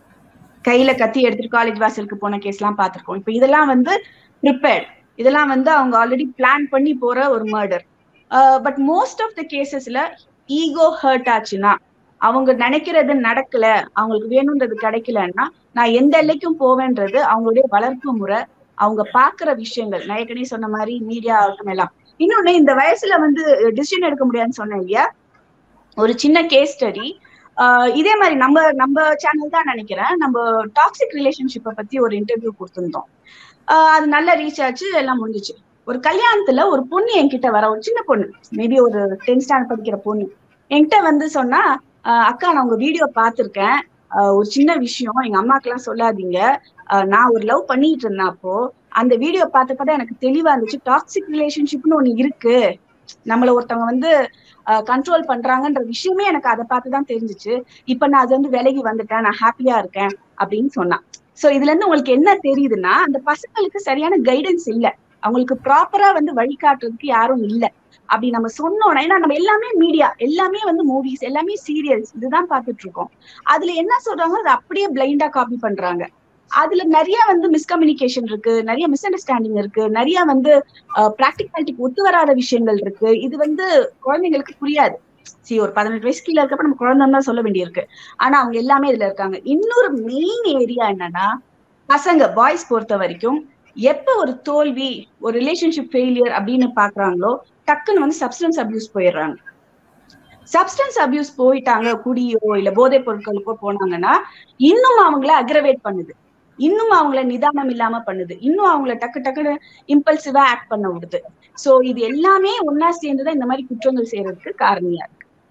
கையில கத்தி எடுத்துட்டு காலேஜ் வாசலுக்கு போன கேஸ் எல்லாம் பார்த்திருக்கோம் இப்ப இதெல்லாம் வந்து ப்ரிப்பேர்ட் இதெல்லாம் வந்து அவங்க ஆல்ரெடி பிளான் பண்ணி போற ஒரு murder but most of the கேசஸ்ல ஈகோ ஹர்ட் ஆச்சுன்னா அவங்க நினைக்கிறது நடக்கல அவங்களுக்கு வேணும்ன்றது கிடைக்கலன்னா நான் எந்த எல்லைக்கும் போவேன்றது அவங்களுடைய வளர்ப்பு முறை அவங்க பாக்குற விஷயங்கள் நான் ஏற்கனவே சொன்ன மாதிரி மீடியா ஆகட்டும் எல்லாம் இன்னொன்னு இந்த வயசுல வந்து டிசிஷன் எடுக்க முடியாதுன்னு சொன்னேன் இல்லையா ஒரு சின்ன கேஸ் ஸ்டடி இதே மாதிரி நம்ம நம்ம சேனல் தான் நினைக்கிறேன் நம்ம டாக்ஸிக் ரிலேஷன்ஷிப்பை பத்தி ஒரு இன்டர்வியூ கொடுத்துருந்தோம் அது நல்ல ரீச் ஆச்சு எல்லாம் முடிஞ்சிச்சு ஒரு கல்யாணத்துல ஒரு பொண்ணு என்கிட்ட வர ஒரு சின்ன பொண்ணு மேபி ஒரு டென்த் ஸ்டாண்டர்ட் படிக்கிற பொண்ணு என்கிட்ட வந்து சொன்னா அக்கா நான் உங்க வீடியோ பார்த்திருக்கேன் ஒரு சின்ன விஷயம் எங்க அம்மாக்கு எல்லாம் சொல்லாதீங்க நான் ஒரு லவ் பண்ணிட்டு இருந்தேன் அப்போ அந்த வீடியோ பார்த்தப்பதான் எனக்கு தெளிவா இருந்துச்சு டாக்ஸிக் ரிலேஷன்ஷிப்னு ஒண்ணு இருக்கு நம்மள ஒருத்தவங்க வந்து கண்ட்ரோல் பண்றாங்கன்ற விஷயமே எனக்கு அதை பார்த்துதான் தெரிஞ்சிச்சு இப்ப நான் அது வந்து விலகி வந்துட்டேன் நான் ஹாப்பியா இருக்கேன் அப்படின்னு சொன்னான் சோ இதுல இருந்து உங்களுக்கு என்ன தெரியுதுன்னா அந்த பசங்களுக்கு சரியான கைடன்ஸ் இல்ல அவங்களுக்கு ப்ராப்பரா வந்து வழிகாட்டுறதுக்கு யாரும் இல்ல அப்படி நம்ம சொன்னோம்னா ஏன்னா நம்ம எல்லாமே மீடியா எல்லாமே வந்து மூவிஸ் எல்லாமே சீரியல்ஸ் இதுதான் பார்த்துட்டு இருக்கோம் அதுல என்ன சொல்றாங்க அது அப்படியே பிளைண்டா காப்பி பண்றாங்க அதுல நிறைய வந்து மிஸ்கம்யூனிகேஷன் இருக்கு நிறைய மிஸ் அண்டர்ஸ்டாண்டிங் இருக்கு நிறைய வந்து ப்ராக்டிகாலிட்டிக்கு ஒத்து வராத விஷயங்கள் இருக்கு இது வந்து குழந்தைங்களுக்கு புரியாது சரி ஒரு பதினெட்டு வயசு கீழே இருக்கப்ப நம்ம குழந்தைன்னு தான் சொல்ல வேண்டியிருக்கு ஆனா அவங்க எல்லாமே இதுல இருக்காங்க இன்னொரு மெயின் ஏரியா என்னன்னா பசங்க பாய்ஸ் பொறுத்த வரைக்கும் எப்ப ஒரு தோல்வி ஒரு ரிலேஷன்ஷிப் ஃபெயிலியர் அப்படின்னு பாக்குறாங்களோ டக்குன்னு வந்து சப்ஸ்டன்ஸ் அபியூஸ் போயிடுறாங்க சப்ஸ்டன்ஸ் அபியூஸ் போயிட்டாங்க குடியோ இல்ல போதைப் பொருட்களுக்கோ போனாங்கன்னா இன்னும் அவங்கள அக்ரவேட் பண்ணுது இன்னும் அவங்கள நிதானம் இல்லாம பண்ணுது இன்னும் அவங்கள டக்கு டக்குன்னு இம்பல்சிவா ஆக்ட் பண்ண விடுது சோ இது எல்லாமே ஒன்னா சேர்ந்துதான் இந்த மாதிரி குற்றங்கள் செய்யறதுக்கு காரணியா இருக்கு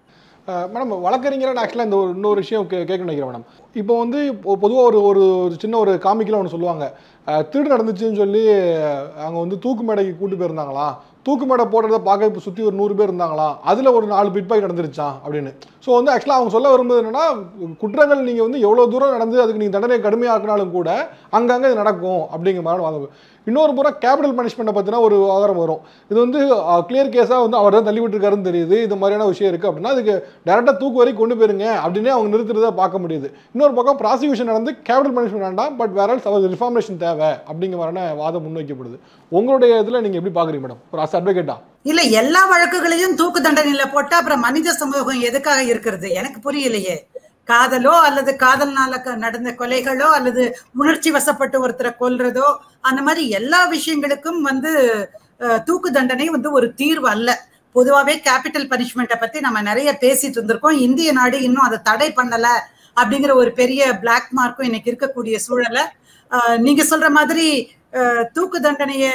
மேடம் வழக்கறிஞராக ஆக்சுவலாக இந்த ஒரு இன்னொரு விஷயம் கே கேட்க நினைக்கிறேன் மேடம் இப்போ வந்து பொதுவாக ஒரு ஒரு ஒரு சின்ன ஒரு காமிக்கில் ஒன்று சொல்லுவாங்க அஹ், திருடு நடந்துச்சுன்னு சொல்லி அங்கே வந்து தூக்கு மேடைக்கு கூட்டு போயிருந்தாங்களா தூக்கு மேடை போடுறத பார்க்க இப்போ சுற்றி ஒரு நூறு பேர் இருந்தாங்களா அதில் ஒரு நாலு பிட் பாய் நடந்துருச்சான் அப்படின்னு ஸோ வந்து ஆக்சுவலாக அவங்க சொல்ல வரும்போது என்னன்னா குற்றங்கள் நீங்கள் வந்து எவ்வளோ தூரம் நடந்து அதுக்கு நீங்கள் தண்டனை கடுமையாக்கினாலும் கூட அங்கங்கே இது நடக்கும் அப்படிங்கிற மாதிரி வாங்க இன்னொரு புறம் கேபிட்டல் பனிஷ்மெண்ட்டை பற்றினா ஒரு விவகாரம் வரும் இது வந்து கிளியர் கேஸாக வந்து அவர் தான் தள்ளி விட்டுருக்காருன்னு தெரியுது இது மாதிரியான விஷயம் இருக்குது அப்படின்னா அதுக்கு டேரெக்டாக தூக்கு வரைக்கும் கொண்டு போயிருங்க அப்படின்னே அவங்க நிறுத்துறதை பார்க்க முடியுது இன்னொரு பக்கம் ப்ராசிக்யூஷன் நடந்து கேபிட்டல் பனிஷ்மெண்ட் வேண்டாம் பட் வேற அவர் ரிஃபார்மேஷன் தேவை அப்படிங்கிற மாதிரியான வாதம் முன்வைக்கப்படுது உங்களுடைய இதில் நீங்கள் எப்படி பார்க்குறீங்க மேடம் ஒரு அஸ் அட்வொகேட்டா இல்ல எல்லா வழக்குகளையும் தூக்கு தண்டனையில போட்டா அப்புறம் மனித சமூகம் எதுக்காக இருக்கிறது எனக்கு புரியலையே காதலோ அல்லது காதல்னால க- நடந்த கொலைகளோ அல்லது உணர்ச்சி வசப்பட்டு ஒருத்தரை கொல்றதோ அந்த மாதிரி எல்லா விஷயங்களுக்கும் வந்து அஹ், தூக்கு தண்டனை வந்து ஒரு தீர்வு அல்ல பொதுவாவே கேபிட்டல் பனிஷ்மெண்ட்டை பத்தி நம்ம நிறைய பேசிட்டு இருந்திருக்கோம் இந்திய நாடு இன்னும் அதை தடை பண்ணல அப்படிங்கிற ஒரு பெரிய பிளாக் மார்க்கும் இன்னைக்கு இருக்கக்கூடிய சூழலை அஹ், நீங்க சொல்ற மாதிரி அஹ், தூக்கு தண்டனைய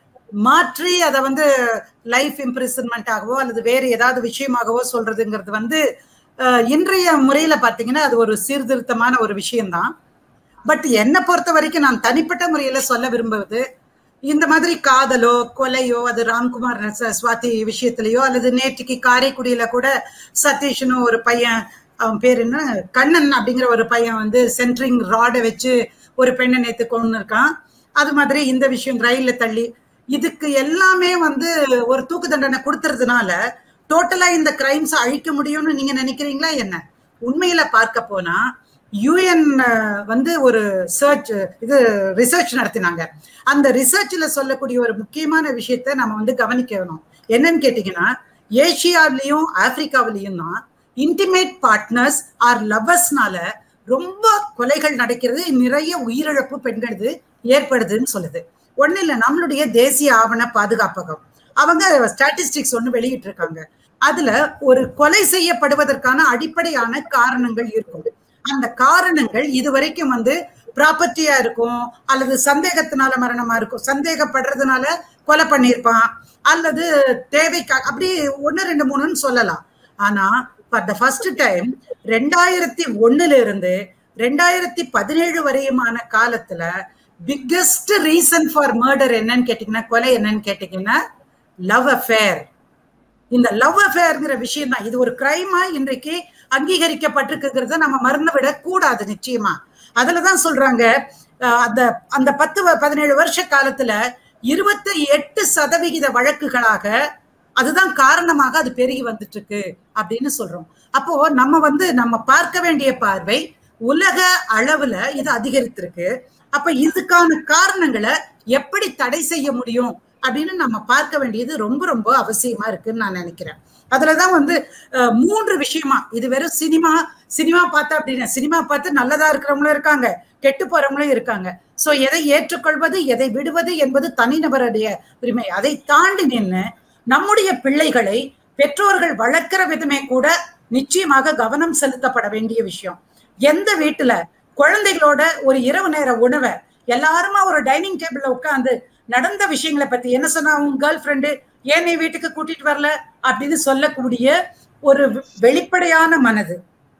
மாற்றி அதை வந்து லைஃப் இம்ப்ரிசன்மெண்ட் ஆகவோ அல்லது வேறு ஏதாவது விஷயமாகவோ சொல்றதுங்கிறது வந்து அஹ், இன்றைய முறையில பாத்தீங்கன்னா அது ஒரு சீர்திருத்தமான ஒரு விஷயம்தான் பட் என்னை பொறுத்த வரைக்கும் நான் தனிப்பட்ட முறையில சொல்ல விரும்புவது இந்த மாதிரி காதலோ கொலையோ அது ராம்குமார் ச- சுவாதி விஷயத்திலயோ அல்லது நேற்றுக்கு காரைக்குடியில கூட சதீஷ்னு ஒரு பையன் அவன் பேர் என்ன கண்ணன் அப்படிங்கிற ஒரு பையன் வந்து சென்ட்ரிங் ராடை வச்சு ஒரு பெண்ணை நேத்து கொண்டு இருக்கான் அது மாதிரி இந்த விஷயம் ரயில்ல தள்ளி இதுக்கு எல்லாமே வந்து ஒரு தூக்கு தண்டனை கொடுத்துறதுனால டோட்டலா இந்த கிரைம்ஸ் அழிக்க முடியும்னு நீங்க நினைக்கிறீங்களா என்ன உண்மையில பார்க்க போனா யூஎன் வந்து ஒரு சர்ச் இது ரிசர்ச் நடத்தினாங்க அந்த ரிசர்ச்ல சொல்லக்கூடிய ஒரு முக்கியமான விஷயத்த நம்ம வந்து கவனிக்கணும் என்னன்னு கேட்டீங்கன்னா ஏசியாவிலையும் ஆப்பிரிக்காவிலையும் தான் இன்டிமேட் பார்ட்னர்ஸ் ஆர் லவ்வர்ஸ்னால ரொம்ப கொலைகள் நடக்கிறது நிறைய உயிரிழப்பு பெண்களது ஏற்படுதுன்னு சொல்லுது ஒண்ணு இல்ல நம்மளுடைய தேசிய ஆவண பாதுகாப்பகம் அவங்க ஸ்டாட்டிஸ்டிக்ஸ் ஒண்ணு வெளியிட்டு இருக்காங்க அதுல ஒரு கொலை செய்யப்படுவதற்கான அடிப்படையான காரணங்கள் இருக்கும் அந்த காரணங்கள் இதுவரைக்கும் வந்து ப்ராப்பர்ட்டியா இருக்கும் அல்லது சந்தேகத்தினால மரணமா இருக்கும் சந்தேகப்படுறதுனால கொலை பண்ணியிருப்பான் அல்லது தேவைக்காக அப்படி ஒன்னு ரெண்டு மூணுன்னு சொல்லலாம் ஆனா ஃபார் த ஃபர்ஸ்ட் டைம் ரெண்டாயிரத்தி ஒண்ணுல இருந்து ரெண்டாயிரத்தி பதினேழு வரையுமான காலத்துல பிக்கெஸ்ட் ரீசன் ஃபார் மர்டர் என்னன்னு கேட்டீங்கன்னா கொலை என்னன்னு கேட்டீங்கன்னா லவ் அஃபேர் இந்த லவ் அஃபேர்ங்கிற விஷயம் தான் இது ஒரு கிரைமா இன்றைக்கு அங்கீகரிக்கப்பட்டிருக்குங்கிறத நம்ம மறந்து விட கூடாது நிச்சயமா அதுலதான் சொல்றாங்க அஹ், அந்த அந்த பத்து வ- பதினேழு வருஷ காலத்துல இருபத்தி எட்டு சதவிகித வழக்குகளாக அதுதான் காரணமாக அது பெருகி வந்துட்டு இருக்கு அப்படின்னு சொல்றோம் அப்போ நம்ம வந்து நம்ம பார்க்க வேண்டிய பார்வை உலக அளவுல இது அதிகரித்திருக்கு அப்ப இதுக்கான காரணங்களை எப்படி தடை செய்ய முடியும் அப்படின்னு நம்ம பார்க்க வேண்டியது ரொம்ப ரொம்ப அவசியமா இருக்குன்னு நான் நினைக்கிறேன் அதுலதான் வந்து அஹ், மூன்று விஷயமா இது வெறும் சினிமா சினிமா பார்த்தா அப்படின்னா சினிமா பார்த்து நல்லதா இருக்கிறவங்களும் இருக்காங்க கெட்டு போறவங்களும் இருக்காங்க சோ எதை ஏற்றுக்கொள்வது எதை விடுவது என்பது தனிநபருடைய உரிமை அதை தாண்டி நின்று நம்முடைய பிள்ளைகளை பெற்றோர்கள் வளர்க்கிற விதமே கூட நிச்சயமாக கவனம் செலுத்தப்பட வேண்டிய விஷயம் எந்த வீட்டுல குழந்தைகளோட ஒரு இரவு நேர உணவை எல்லாருமா ஒரு டைனிங் டேபிள்ல உட்கார்ந்து நடந்த விஷயங்களை பத்தி என்ன சொன்னா உன் கேர்ள் ஃப்ரெண்டு ஏன் நீ வீட்டுக்கு கூட்டிட்டு வரல அப்படின்னு சொல்லக்கூடிய ஒரு வெ- வெளிப்படையான மனது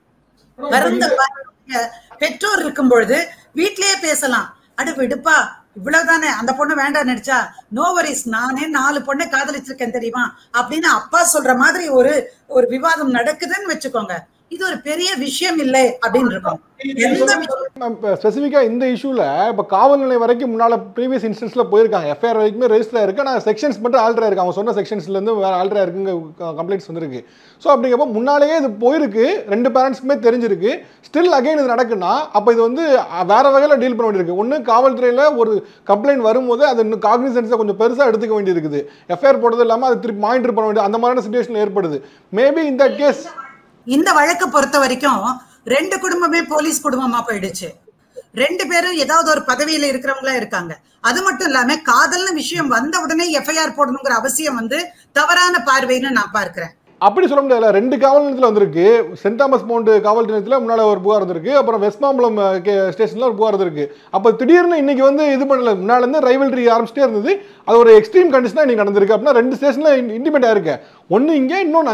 பிறந்த குழந்தைங்க பெற்றோர் இருக்கும் பொழுது வீட்லயே பேசலாம் அடு விடுப்பா இவ்வளவுதானே அந்த பொண்ணு வேண்டாம் நடிச்சா நோ வரிஸ் நானே நாலு பொண்ணை காதலிச்சிருக்கேன் தெரியுமா அப்படின்னு அப்பா சொல்ற மாதிரி ஒரு ஒரு விவாதம் நடக்குதுன்னு வச்சுக்கோங்க இது ஒரு பெரிய விஷயம் இல்லை அப்படின்னு இருக்கும் எந்த விஷயம் ஸ்பெசிஃபிக்காக இந்த இஷ்யூவில் இப்போ காவல் நிலையம் வரைக்கும் முன்னால் ப்ரீவியஸ் இன்ஸ்டன்ஸில் போயிருக்காங்க எஃப்ஐஆர் வரைக்குமே ரெஜிஸ்டர் இருக்கு ஆனால் செக்ஷன்ஸ் மட்டும் ஆல்ட்ரா இருக்கு அவங்க சொன்ன செக்ஷன்ஸ்லேருந்து வேறு ஆல்ட்ரா இருக்குங்க கம்ப்ளைண்ட்ஸ் வந்திருக்கு ஸோ அப்படிங்கிறப்ப முன்னாலேயே இது போயிருக்கு ரெண்டு பேரண்ட்ஸ்க்குமே தெரிஞ்சிருக்கு ஸ்டில் அகைன் இது நடக்குன்னா அப்போ இது வந்து அஹ், வேற வகையில் டீல் பண்ண வேண்டியிருக்கு ஒன்று காவல்துறையில் ஒரு கம்ப்ளைண்ட் வரும்போது அது இன்னும் காக்னிசன்ஸை கொஞ்சம் பெருசாக எடுத்துக்க வேண்டியிருக்குது எஃப்ஐஆர் போடுறது இல்லாமல் அது திருப்பி மானிட்டர் பண்ண வேண்டியது அந்த மாதிரியான சுச்சுவேஷன் ஏற்படுது மேபி இந்த கேஸ் இந்த வழக்கை பொறுத்த வரைக்கும் ரெண்டு குடும்பமே போலீஸ் குடும்பமா போயிடுச்சு ரெண்டு பேரும் ஏதாவது ஒரு பதவியில இருக்கிறவங்களா இருக்காங்க அது மட்டும் இல்லாம காதல்னு விஷயம் வந்த உடனே எஃப்ஐஆர் போடணுங்கிற அவசியம் வந்து தவறான பார்வைன்னு நான் பார்க்கிறேன் அப்படி சொல்ல முடியாதுல்ல ரெண்டு காவல் நிலையத்தில் வந்திருக்கு சென்ட் தாமஸ் மவுண்ட் காவல் நிலையத்தில் முன்னால ஒரு புகார் வந்திருக்கு அப்புறம் வெஸ்ட்மாம்பலம் ஸ்டேஷனில் ஒரு புகார் வந்திருக்கு அப்போ திடீர்னு இன்னைக்கு வந்து இது பண்ணல முன்னால இருந்து ரைவல்ரி ஆரம்பிச்சிட்டே இருந்தது அது ஒரு எக்ஸ்ட்ரீம் கண்டிஷனாக இன்னைக்கு நடந்திருக்கு அப்படின்னா ரெண்டு ஸ்டேஷனில் இன்டிமேட் ஆயிருக்கு ஒன்று இங்கே இன்னொன்று அங்கே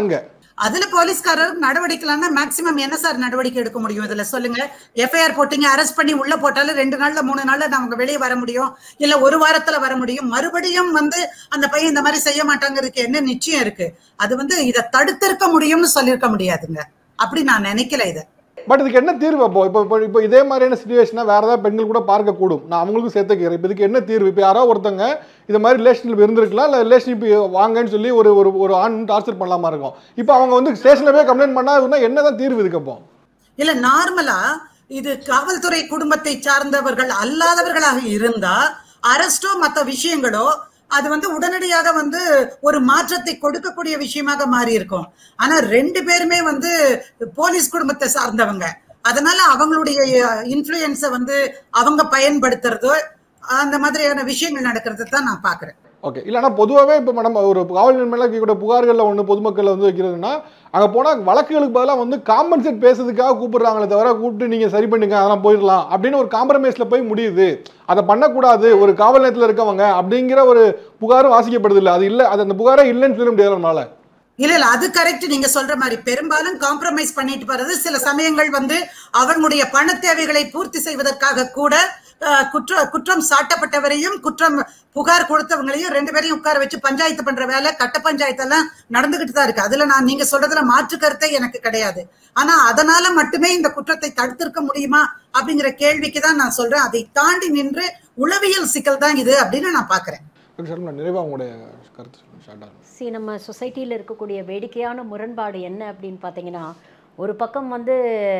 அதுல போலீஸ்காரர் நடவடிக்கைலாம்னா மேக்சிமம் என்ன சார் நடவடிக்கை எடுக்க முடியும் இதுல சொல்லுங்க எஃப்ஐஆர் போட்டீங்க அரெஸ்ட் பண்ணி உள்ள போட்டாலும் ரெண்டு நாள்ல மூணு நாள்ல நமக்கு வெளியே வர முடியும் இல்ல ஒரு வாரத்துல வர முடியும் மறுபடியும் வந்து அந்த பையன் இந்த மாதிரி செய்ய மாட்டாங்கிறதுக்கு என்ன நிச்சயம் இருக்கு அது வந்து இதை தடுத்திருக்க முடியும்னு சொல்லியிருக்க முடியாதுங்க அப்படி நான் நினைக்கல இதை பட் இதுக்கு என்ன தீர்வு அப்போ இப்போ இப்போ இப்போ இதே மாதிரியான சுச்சுவேஷனை வேற ஏதாவது பெண்கள் கூட பார்க்கக்கூடும் நான் அவங்களுக்கும் சேர்த்துக்கிறேன் இப்போ இதுக்கு என்ன தீர்வு இப்போ யாரோ ஒருத்தங்க இந்த மாதிரி ரிலேஷன்ஷிப் இருந்திருக்கலாம் இல்லை ரிலேஷன்ஷிப் வாங்கன்னு சொல்லி ஒரு ஒரு ஒரு ஆண் டார்ச்சர் பண்ணலாமா இருக்கும் இப்போ அவங்க வந்து ஸ்டேஷனில் போய் கம்ப்ளைண்ட் பண்ணா என்னதான் தீர்வு இதுக்கு அப்போ இல்ல நார்மலா இது காவல்துறை குடும்பத்தை சார்ந்தவர்கள் அல்லாதவர்களாக இருந்தா அரஸ்டோ மத்த விஷயங்களோ அது வந்து உடனடியாக வந்து ஒரு மாற்றத்தை கொடுக்கக்கூடிய விஷயமாக மாறி இருக்கும் ஆனா ரெண்டு பேருமே வந்து போலீஸ் குடும்பத்தை சார்ந்தவங்க அதனால அவங்களுடைய இன்ஃப்ளூயன்ஸை வந்து அவங்க பயன்படுத்துறதோ அந்த மாதிரியான விஷயங்கள் நடக்கிறத தான் நான் பாக்குறேன் ஓகே இல்லைனா பொதுவாகவே இப்போ மேடம் ஒரு காவல் மேலே வைக்கக்கூடிய புகார்களில் ஒன்று பொதுமக்கள் வந்து வைக்கிறதுனா அங்கே போனால் வழக்குகளுக்கு பதிலாக வந்து காம்பன்சேட் பேசுறதுக்காக கூப்பிடுறாங்களே தவிர கூப்பிட்டு நீங்கள் சரி பண்ணுங்க அதெல்லாம் போயிடலாம் அப்படின்னு ஒரு காம்ப்ரமைஸில் போய் முடியுது அதை பண்ணக்கூடாது ஒரு காவல் நிலையத்தில் இருக்கவங்க அப்படிங்கிற ஒரு புகாரும் வாசிக்கப்படுது இல்லை அது இல்லை அது அந்த புகாரே இல்லைன்னு சொல்ல முடியாது நம்மளால இல்ல இல்ல அது கரெக்ட் நீங்க சொல்ற மாதிரி பெரும்பாலும் காம்ப்ரமைஸ் பண்ணிட்டு போறது சில சமயங்கள் வந்து அவர்களுடைய பண தேவைகளை பூர்த்தி செய்வதற்காக கூட அஹ், குற்ற குற்றம் சாட்டப்பட்டவரையும் குற்றம் புகார் கொடுத்தவங்களையும் ரெண்டு பேரையும் உட்கார வச்சு பஞ்சாயத்து பண்ற வேலை கட்ட பஞ்சாயத்து எல்லாம் நடந்துகிட்டு தான் இருக்கு அதுல நான் நீங்க சொல்றதுல மாற்று கருத்தே எனக்கு கிடையாது ஆனா அதனால மட்டுமே இந்த குற்றத்தை தடுத்திருக்க முடியுமா அப்படிங்கிற கேள்விக்கு தான் நான் சொல்றேன் அதை தாண்டி நின்று உளவியல் சிக்கல் தான் இது அப்படின்னு நான் பாக்குறேன் சார் நிறைவாக உங்களுடைய கருத்து சொல்லுங்க ஷார்ட்டாக சி நம்ம சொசைட்டியில் இருக்கக்கூடிய வேடிக்கையான முரண்பாடு என்ன அப்படின்னு பார்த்தீங்கன்னா ஒரு பக்கம் வந்து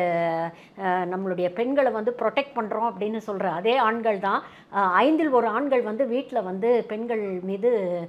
அஹ், நம்மளுடைய பெண்களை வந்து ப்ரொடெக்ட் பண்ணுறோம் அப்படின்னு சொல்கிற அதே ஆண்கள் தான் அஹ், ஐந்தில் ஒரு ஆண்கள் வந்து வீட்டில் வந்து பெண்கள் மீது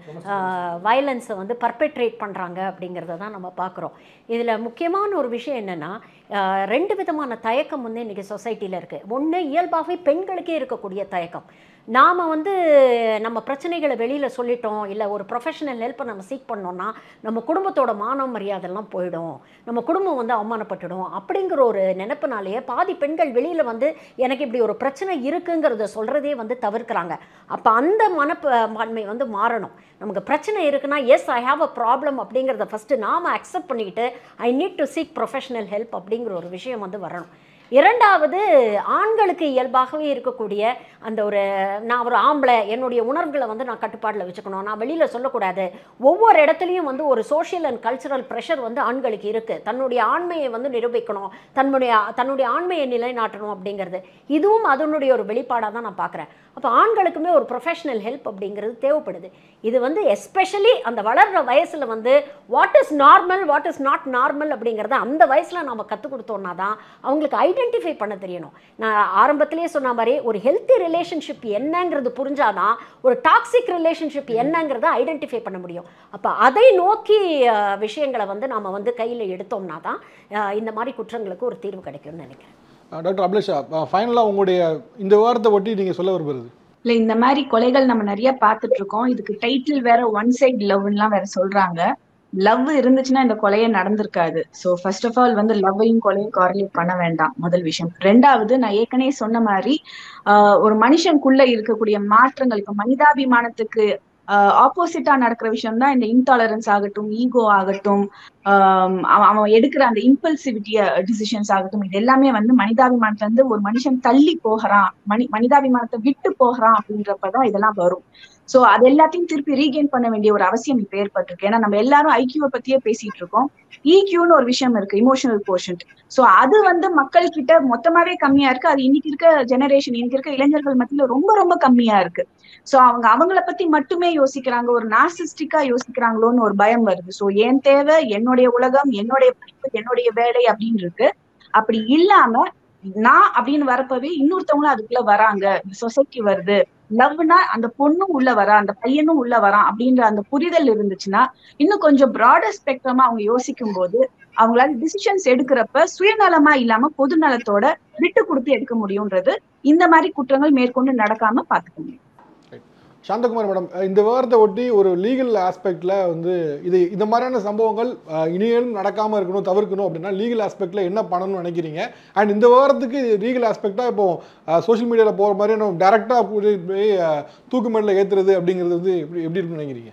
வயலன்ஸை வந்து பர்பெட்ரேட் பண்ணுறாங்க அப்படிங்கிறத தான் நம்ம பார்க்குறோம் இதில் முக்கியமான ஒரு விஷயம் என்னென்னா ரெண்டு விதமான தயக்கம் வந்து இன்றைக்கி சொசைட்டியில் இருக்குது ஒன்று இயல்பாகவே பெண்களுக்கே இருக்கக்கூடிய தயக்கம் நாம் வந்து நம்ம பிரச்சனைகளை வெளியில் சொல்லிட்டோம் இல்லை ஒரு ப்ரொஃபஷனல் ஹெல்ப்பை நம்ம சீக் பண்ணோம்னா நம்ம குடும்பத்தோட மான மரியாதைலாம் போயிடும் நம்ம குடும்பம் வந்து அவமானப்பட்டுடும் அப்படிங்கிற ஒரு நினைப்புனாலேயே பாதி பெண்கள் வெளியில் வந்து எனக்கு இப்படி ஒரு பிரச்சனை இருக்குங்கிறத சொல்கிறதே வந்து தவிர்க்கிறாங்க அப்போ அந்த மனப்பான்மை வந்து மாறணும் நமக்கு பிரச்சனை இருக்குன்னா yes I have a problem அப்படிங்கிறத ஃபஸ்ட்டு நாம் அக்செப்ட் பண்ணிக்கிட்டு I need to seek professional help அப்படிங்கிற ஒரு விஷயம் வந்து வரணும் இரண்டாவது ஆண்களுக்கு இயல்பாகவே இருக்கக்கூடிய அந்த ஒரு நான் ஒரு ஆம்பளை என்னுடைய உணர்வுகளை வந்து நான் கட்டுப்பாட்டில் வச்சுக்கணும் நான் வெளியில் சொல்லக்கூடாது ஒவ்வொரு இடத்துலையும் வந்து ஒரு சோஷியல் அண்ட் கல்ச்சுரல் ப்ரெஷர் வந்து ஆண்களுக்கு இருக்குது தன்னுடைய ஆண்மையை வந்து நிரூபிக்கணும் தன்னுடைய தன்னுடைய ஆண்மையை நிலைநாட்டணும் அப்படிங்கிறது இதுவும் அதனுடைய ஒரு வெளிப்பாடாக தான் நான் பார்க்குறேன் அப்போ ஆண்களுக்குமே ஒரு ப்ரொஃபஷனல் ஹெல்ப் அப்படிங்கிறது தேவைப்படுது இது வந்து எஸ்பெஷலி அந்த வளர்கிற வயசில் வந்து what is normal what is not normal அப்படிங்கிறத அந்த வயசில் நம்ம கற்றுக் கொடுத்தோம்னா தான் அவங்களுக்கு ஐடென்டிஃபை பண்ண தெரியணும் நான் ஆரம்பத்திலேயே சொன்ன மாதிரி ஒரு ஹெல்த்தி ரிலேஷன்ஷிப் என்னங்கிறது புரிஞ்சாதான் ஒரு டாக்ஸிக் ரிலேஷன்ஷிப் என்னங்கிறத ஐடென்டிஃபை பண்ண முடியும் அப்போ அதை நோக்கி அஹ், விஷயங்களை வந்து நாம் வந்து கையில் எடுத்தோம்னா தான் அஹ், இந்த மாதிரி குற்றங்களுக்கு ஒரு தீர்வு கிடைக்கும்னு நினைக்கிறேன் டாக்டர் அபிலேஷா ஃபைனலாக உங்களுடைய இந்த வாரத்தை ஒட்டி நீங்கள் சொல்ல விரும்புறது இல்ல இந்த மாதிரி கொலைகள் நம்ம நிறைய பார்த்துட்டு இருக்கோம் இதுக்கு டைட்டில் வேற ஒன் சைட் லவ்லாம் வேற சொல்றாங்க லவ் இருந்துச்சுன்னா இந்த கொலையே நடந்திருக்காது சோ ஃபர்ஸ்ட் ஆஃப் ஆல் வந்து லவ்வையும் கொலையும் காரிலேட் பண்ண வேண்டாம் முதல் விஷயம் ரெண்டாவது நான் ஏற்கனவே சொன்ன மாதிரி ஆஹ் ஒரு மனுஷனுக்குள்ள இருக்கக்கூடிய மாற்றங்கள் இப்ப மனிதாபிமானத்துக்கு ஆப்போசிட்டா நடக்கிற விஷயம் தான் இந்த இன்டாலரன்ஸ் ஆகட்டும் ஈகோ ஆகட்டும் ஆஹ் அவன் அவன் எடுக்கிற அந்த இம்பல்சிவிட்டிய டிசிஷன்ஸ் ஆகட்டும் இது எல்லாமே வந்து மனிதாபிமானத்துல இருந்து ஒரு மனுஷன் தள்ளி போகிறான் மனி மனிதாபிமானத்தை விட்டு போகிறான் அப்படின்றப்பதான் இதெல்லாம் வரும் சோ அது எல்லாத்தையும் திருப்பி ரீகெயின் பண்ண வேண்டிய ஒரு அவசியம் இப்ப ஏற்பட்டிருக்கு ஏன்னா நம்ம எல்லாரும் ஐக்கியூவை பத்தியே பேசிட்டு இருக்கோம் ஈக்யூன்னு ஒரு விஷயம் இருக்கு இமோஷனல் கோஷன்ட் சோ அது வந்து மக்கள் கிட்ட மொத்தமாவே கம்மியா இருக்கு அது இன்னைக்கு இருக்க ஜெனரேஷன் இன்னைக்கு இருக்க இளைஞர்கள் மத்தியில ரொம்ப ரொம்ப கம்மியா இருக்கு சோ அவங்க அவங்கள பத்தி மட்டுமே யோசிக்கிறாங்க ஒரு நார்சிஸ்டிக்கா யோசிக்கிறாங்களோன்னு ஒரு பயம் வருது சோ என் தேவை என்னுடைய உலகம் என்னுடைய படிப்பு என்னுடைய வேலை அப்படின்னு இருக்கு அப்படி இல்லாம நான் அப்படின்னு வரப்பவே இன்னொருத்தவங்களும் அதுக்குள்ள வராங்க சொசைட்டி வருது லவ்னா அந்த பொண்ணும் உள்ள வரா அந்த பையனும் உள்ள வரான் அப்படின்ற அந்த புரிதல் இருந்துச்சுன்னா இன்னும் கொஞ்சம் ப்ராடர் ஸ்பெக்ட்ரமா அவங்க யோசிக்கும் போது அவங்களால டிசிஷன்ஸ் எடுக்கிறப்ப சுயநலமா இல்லாம பொது நலத்தோட விட்டு கொடுத்து எடுக்க முடியும்ன்றது இந்த மாதிரி குற்றங்கள் மேற்கொண்டு நடக்காம பாத்துக்க முடியும் சாந்தகுமார் மேடம் இந்த விவகாரத்தை ஒட்டி ஒரு லீகல் ஆஸ்பெக்ட்ல வந்து இது இந்த மாதிரியான சம்பவங்கள் அஹ், இனிமேலும் நடக்காம இருக்கணும் தவிர்க்கணும் அப்படின்னா லீகல் ஆஸ்பெக்ட்ல என்ன பண்ணணும்னு நினைக்கிறீங்க அண்ட் இந்த விவகாரத்துக்கு லீகல் ஆஸ்பெக்டா இப்போ சோஷியல் மீடியாவில் போகிற மாதிரி நம்ம டேரெக்டாக போய் அஹ், தூக்கு மேடையில் ஏற்றுறது அப்படிங்கிறது வந்து எப்படி எப்படி இருக்குன்னு நினைக்கிறீங்க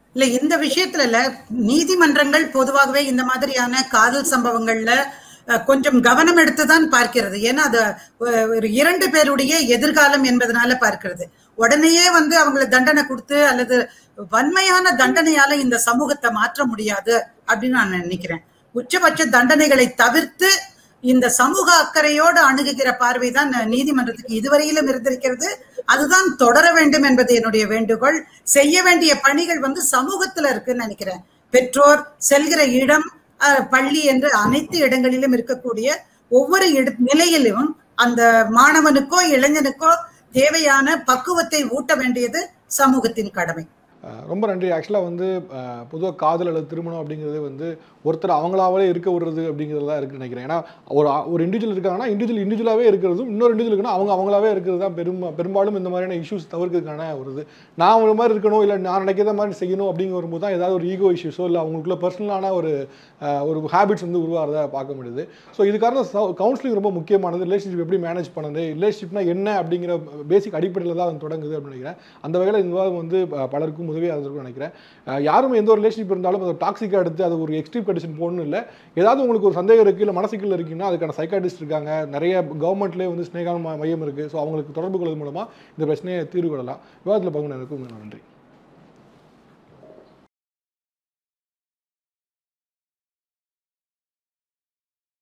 இல்ல இந்த விஷயத்துல இல்ல நீதிமன்றங்கள் பொதுவாகவே இந்த மாதிரியான காதல் சம்பவங்கள்ல அஹ், கொஞ்சம் கவனம் எடுத்துதான் பார்க்கிறது ஏன்னா அது அஹ், ஒரு இரண்டு பேருடைய எதிர்காலம் என்பதனால பார்க்கிறது உடனேயே வந்து அவங்களை தண்டனை கொடுத்து அல்லது வன்மையான தண்டனையால இந்த சமூகத்தை மாற்ற முடியாது அப்படின்னு நான் நினைக்கிறேன் உச்சபட்ச தண்டனைகளை தவிர்த்து இந்த சமூக அக்கறையோடு அணுகுகிற பார்வைதான் நீதிமன்றத்துக்கு இதுவரையிலும் இருந்திருக்கிறது அதுதான் தொடர வேண்டும் என்பது என்னுடைய வேண்டுகோள் செய்ய வேண்டிய பணிகள் வந்து சமூகத்துல இருக்குன்னு நினைக்கிறேன் பெற்றோர் செல்கிற இடம் அஹ், பள்ளி என்று அனைத்து இடங்களிலும் இருக்கக்கூடிய ஒவ்வொரு இட நிலையிலும் அந்த மாணவனுக்கோ இளைஞனுக்கோ தேவையான பக்குவத்தை ஊட்ட வேண்டியது சமூகத்தின் கடமை அஹ் ரொம்ப நன்றி ஆக்சுவலாக வந்து பொதுவாக காதல் அல்லது திருமணம் அப்படிங்கிறது வந்து ஒருத்தர் அவங்களாவே இருக்க விடுறது அப்படிங்கிறது தான் இருக்குன்னு நினைக்கிறேன் ஏன்னா ஒரு ஆ- ஒரு இண்டிவிஜுவல் இருக்காங்கன்னா இண்டிவிஜுவல் இண்டிவிஜுவலாகவே இருக்கிறதும் இன்னொரு இண்டிவிஜுவல் இருக்குன்னா அவங்க அவங்களாவே இருக்கிறது தான் பெரும் பெரும்பாலும் இந்த மாதிரியான இஷ்யூஸ் தவிர்க்கிறதுக்கான ஒரு இது நான் ஒரு மாதிரி இருக்கணும் இல்லை நான் நினைக்கிற மாதிரி செய்யணும் அப்படிங்கிற வரும்போது தான் ஏதாவது ஒரு ஈகோ இஷ்யூஸோ இல்லை அவங்களுக்குள்ள பர்சனலான ஒரு அஹ், ஒரு ஹேபிட்ஸ் வந்து உருவாகிறத பார்க்க முடியுது ஸோ இதுக்கான கவுன்சிலிங் ரொம்ப முக்கியமானது ரிலேஷன்ஷிப் எப்படி மேனேஜ் பண்ணுது ரிலேஷன்ஷிப்னா என்ன அப்படிங்கிற பேசிக் அடிப்படையில் தான் அது தொடங்குது அப்படின்னு நினைக்கிறேன் அந்த வகையில் இந்த விவாதம் வந்து அஹ், பலருக்கும் உதவியாக இருந்திருக்கும்னு நினைக்கிறேன் அஹ், யாரும் எந்த ஒரு ரிலேஷன்ஷிப் இருந்தாலும் அதை டாக்ஸிக்காக எடுத்து அது ஒரு எக்ஸ்ட்ரீம் கண்டிஷன் போடணும் இல்லை ஏதாவது உங்களுக்கு ஒரு சந்தேகம் இருக்குது இல்லை மனசிக்கல் இருக்குன்னா அதுக்கான சைக்காட்டிஸ்ட் இருக்காங்க நிறைய கவர்மெண்ட்லேயே வந்து ஸ்னேகான மையம் இருக்குது ஸோ அவங்களுக்கு தொடர்பு கொள்வது மூலமாக இந்த பிரச்சனையை தீர்வு கொள்ளலாம் விவாதத்தில் பங்குனருக்கு நன்றி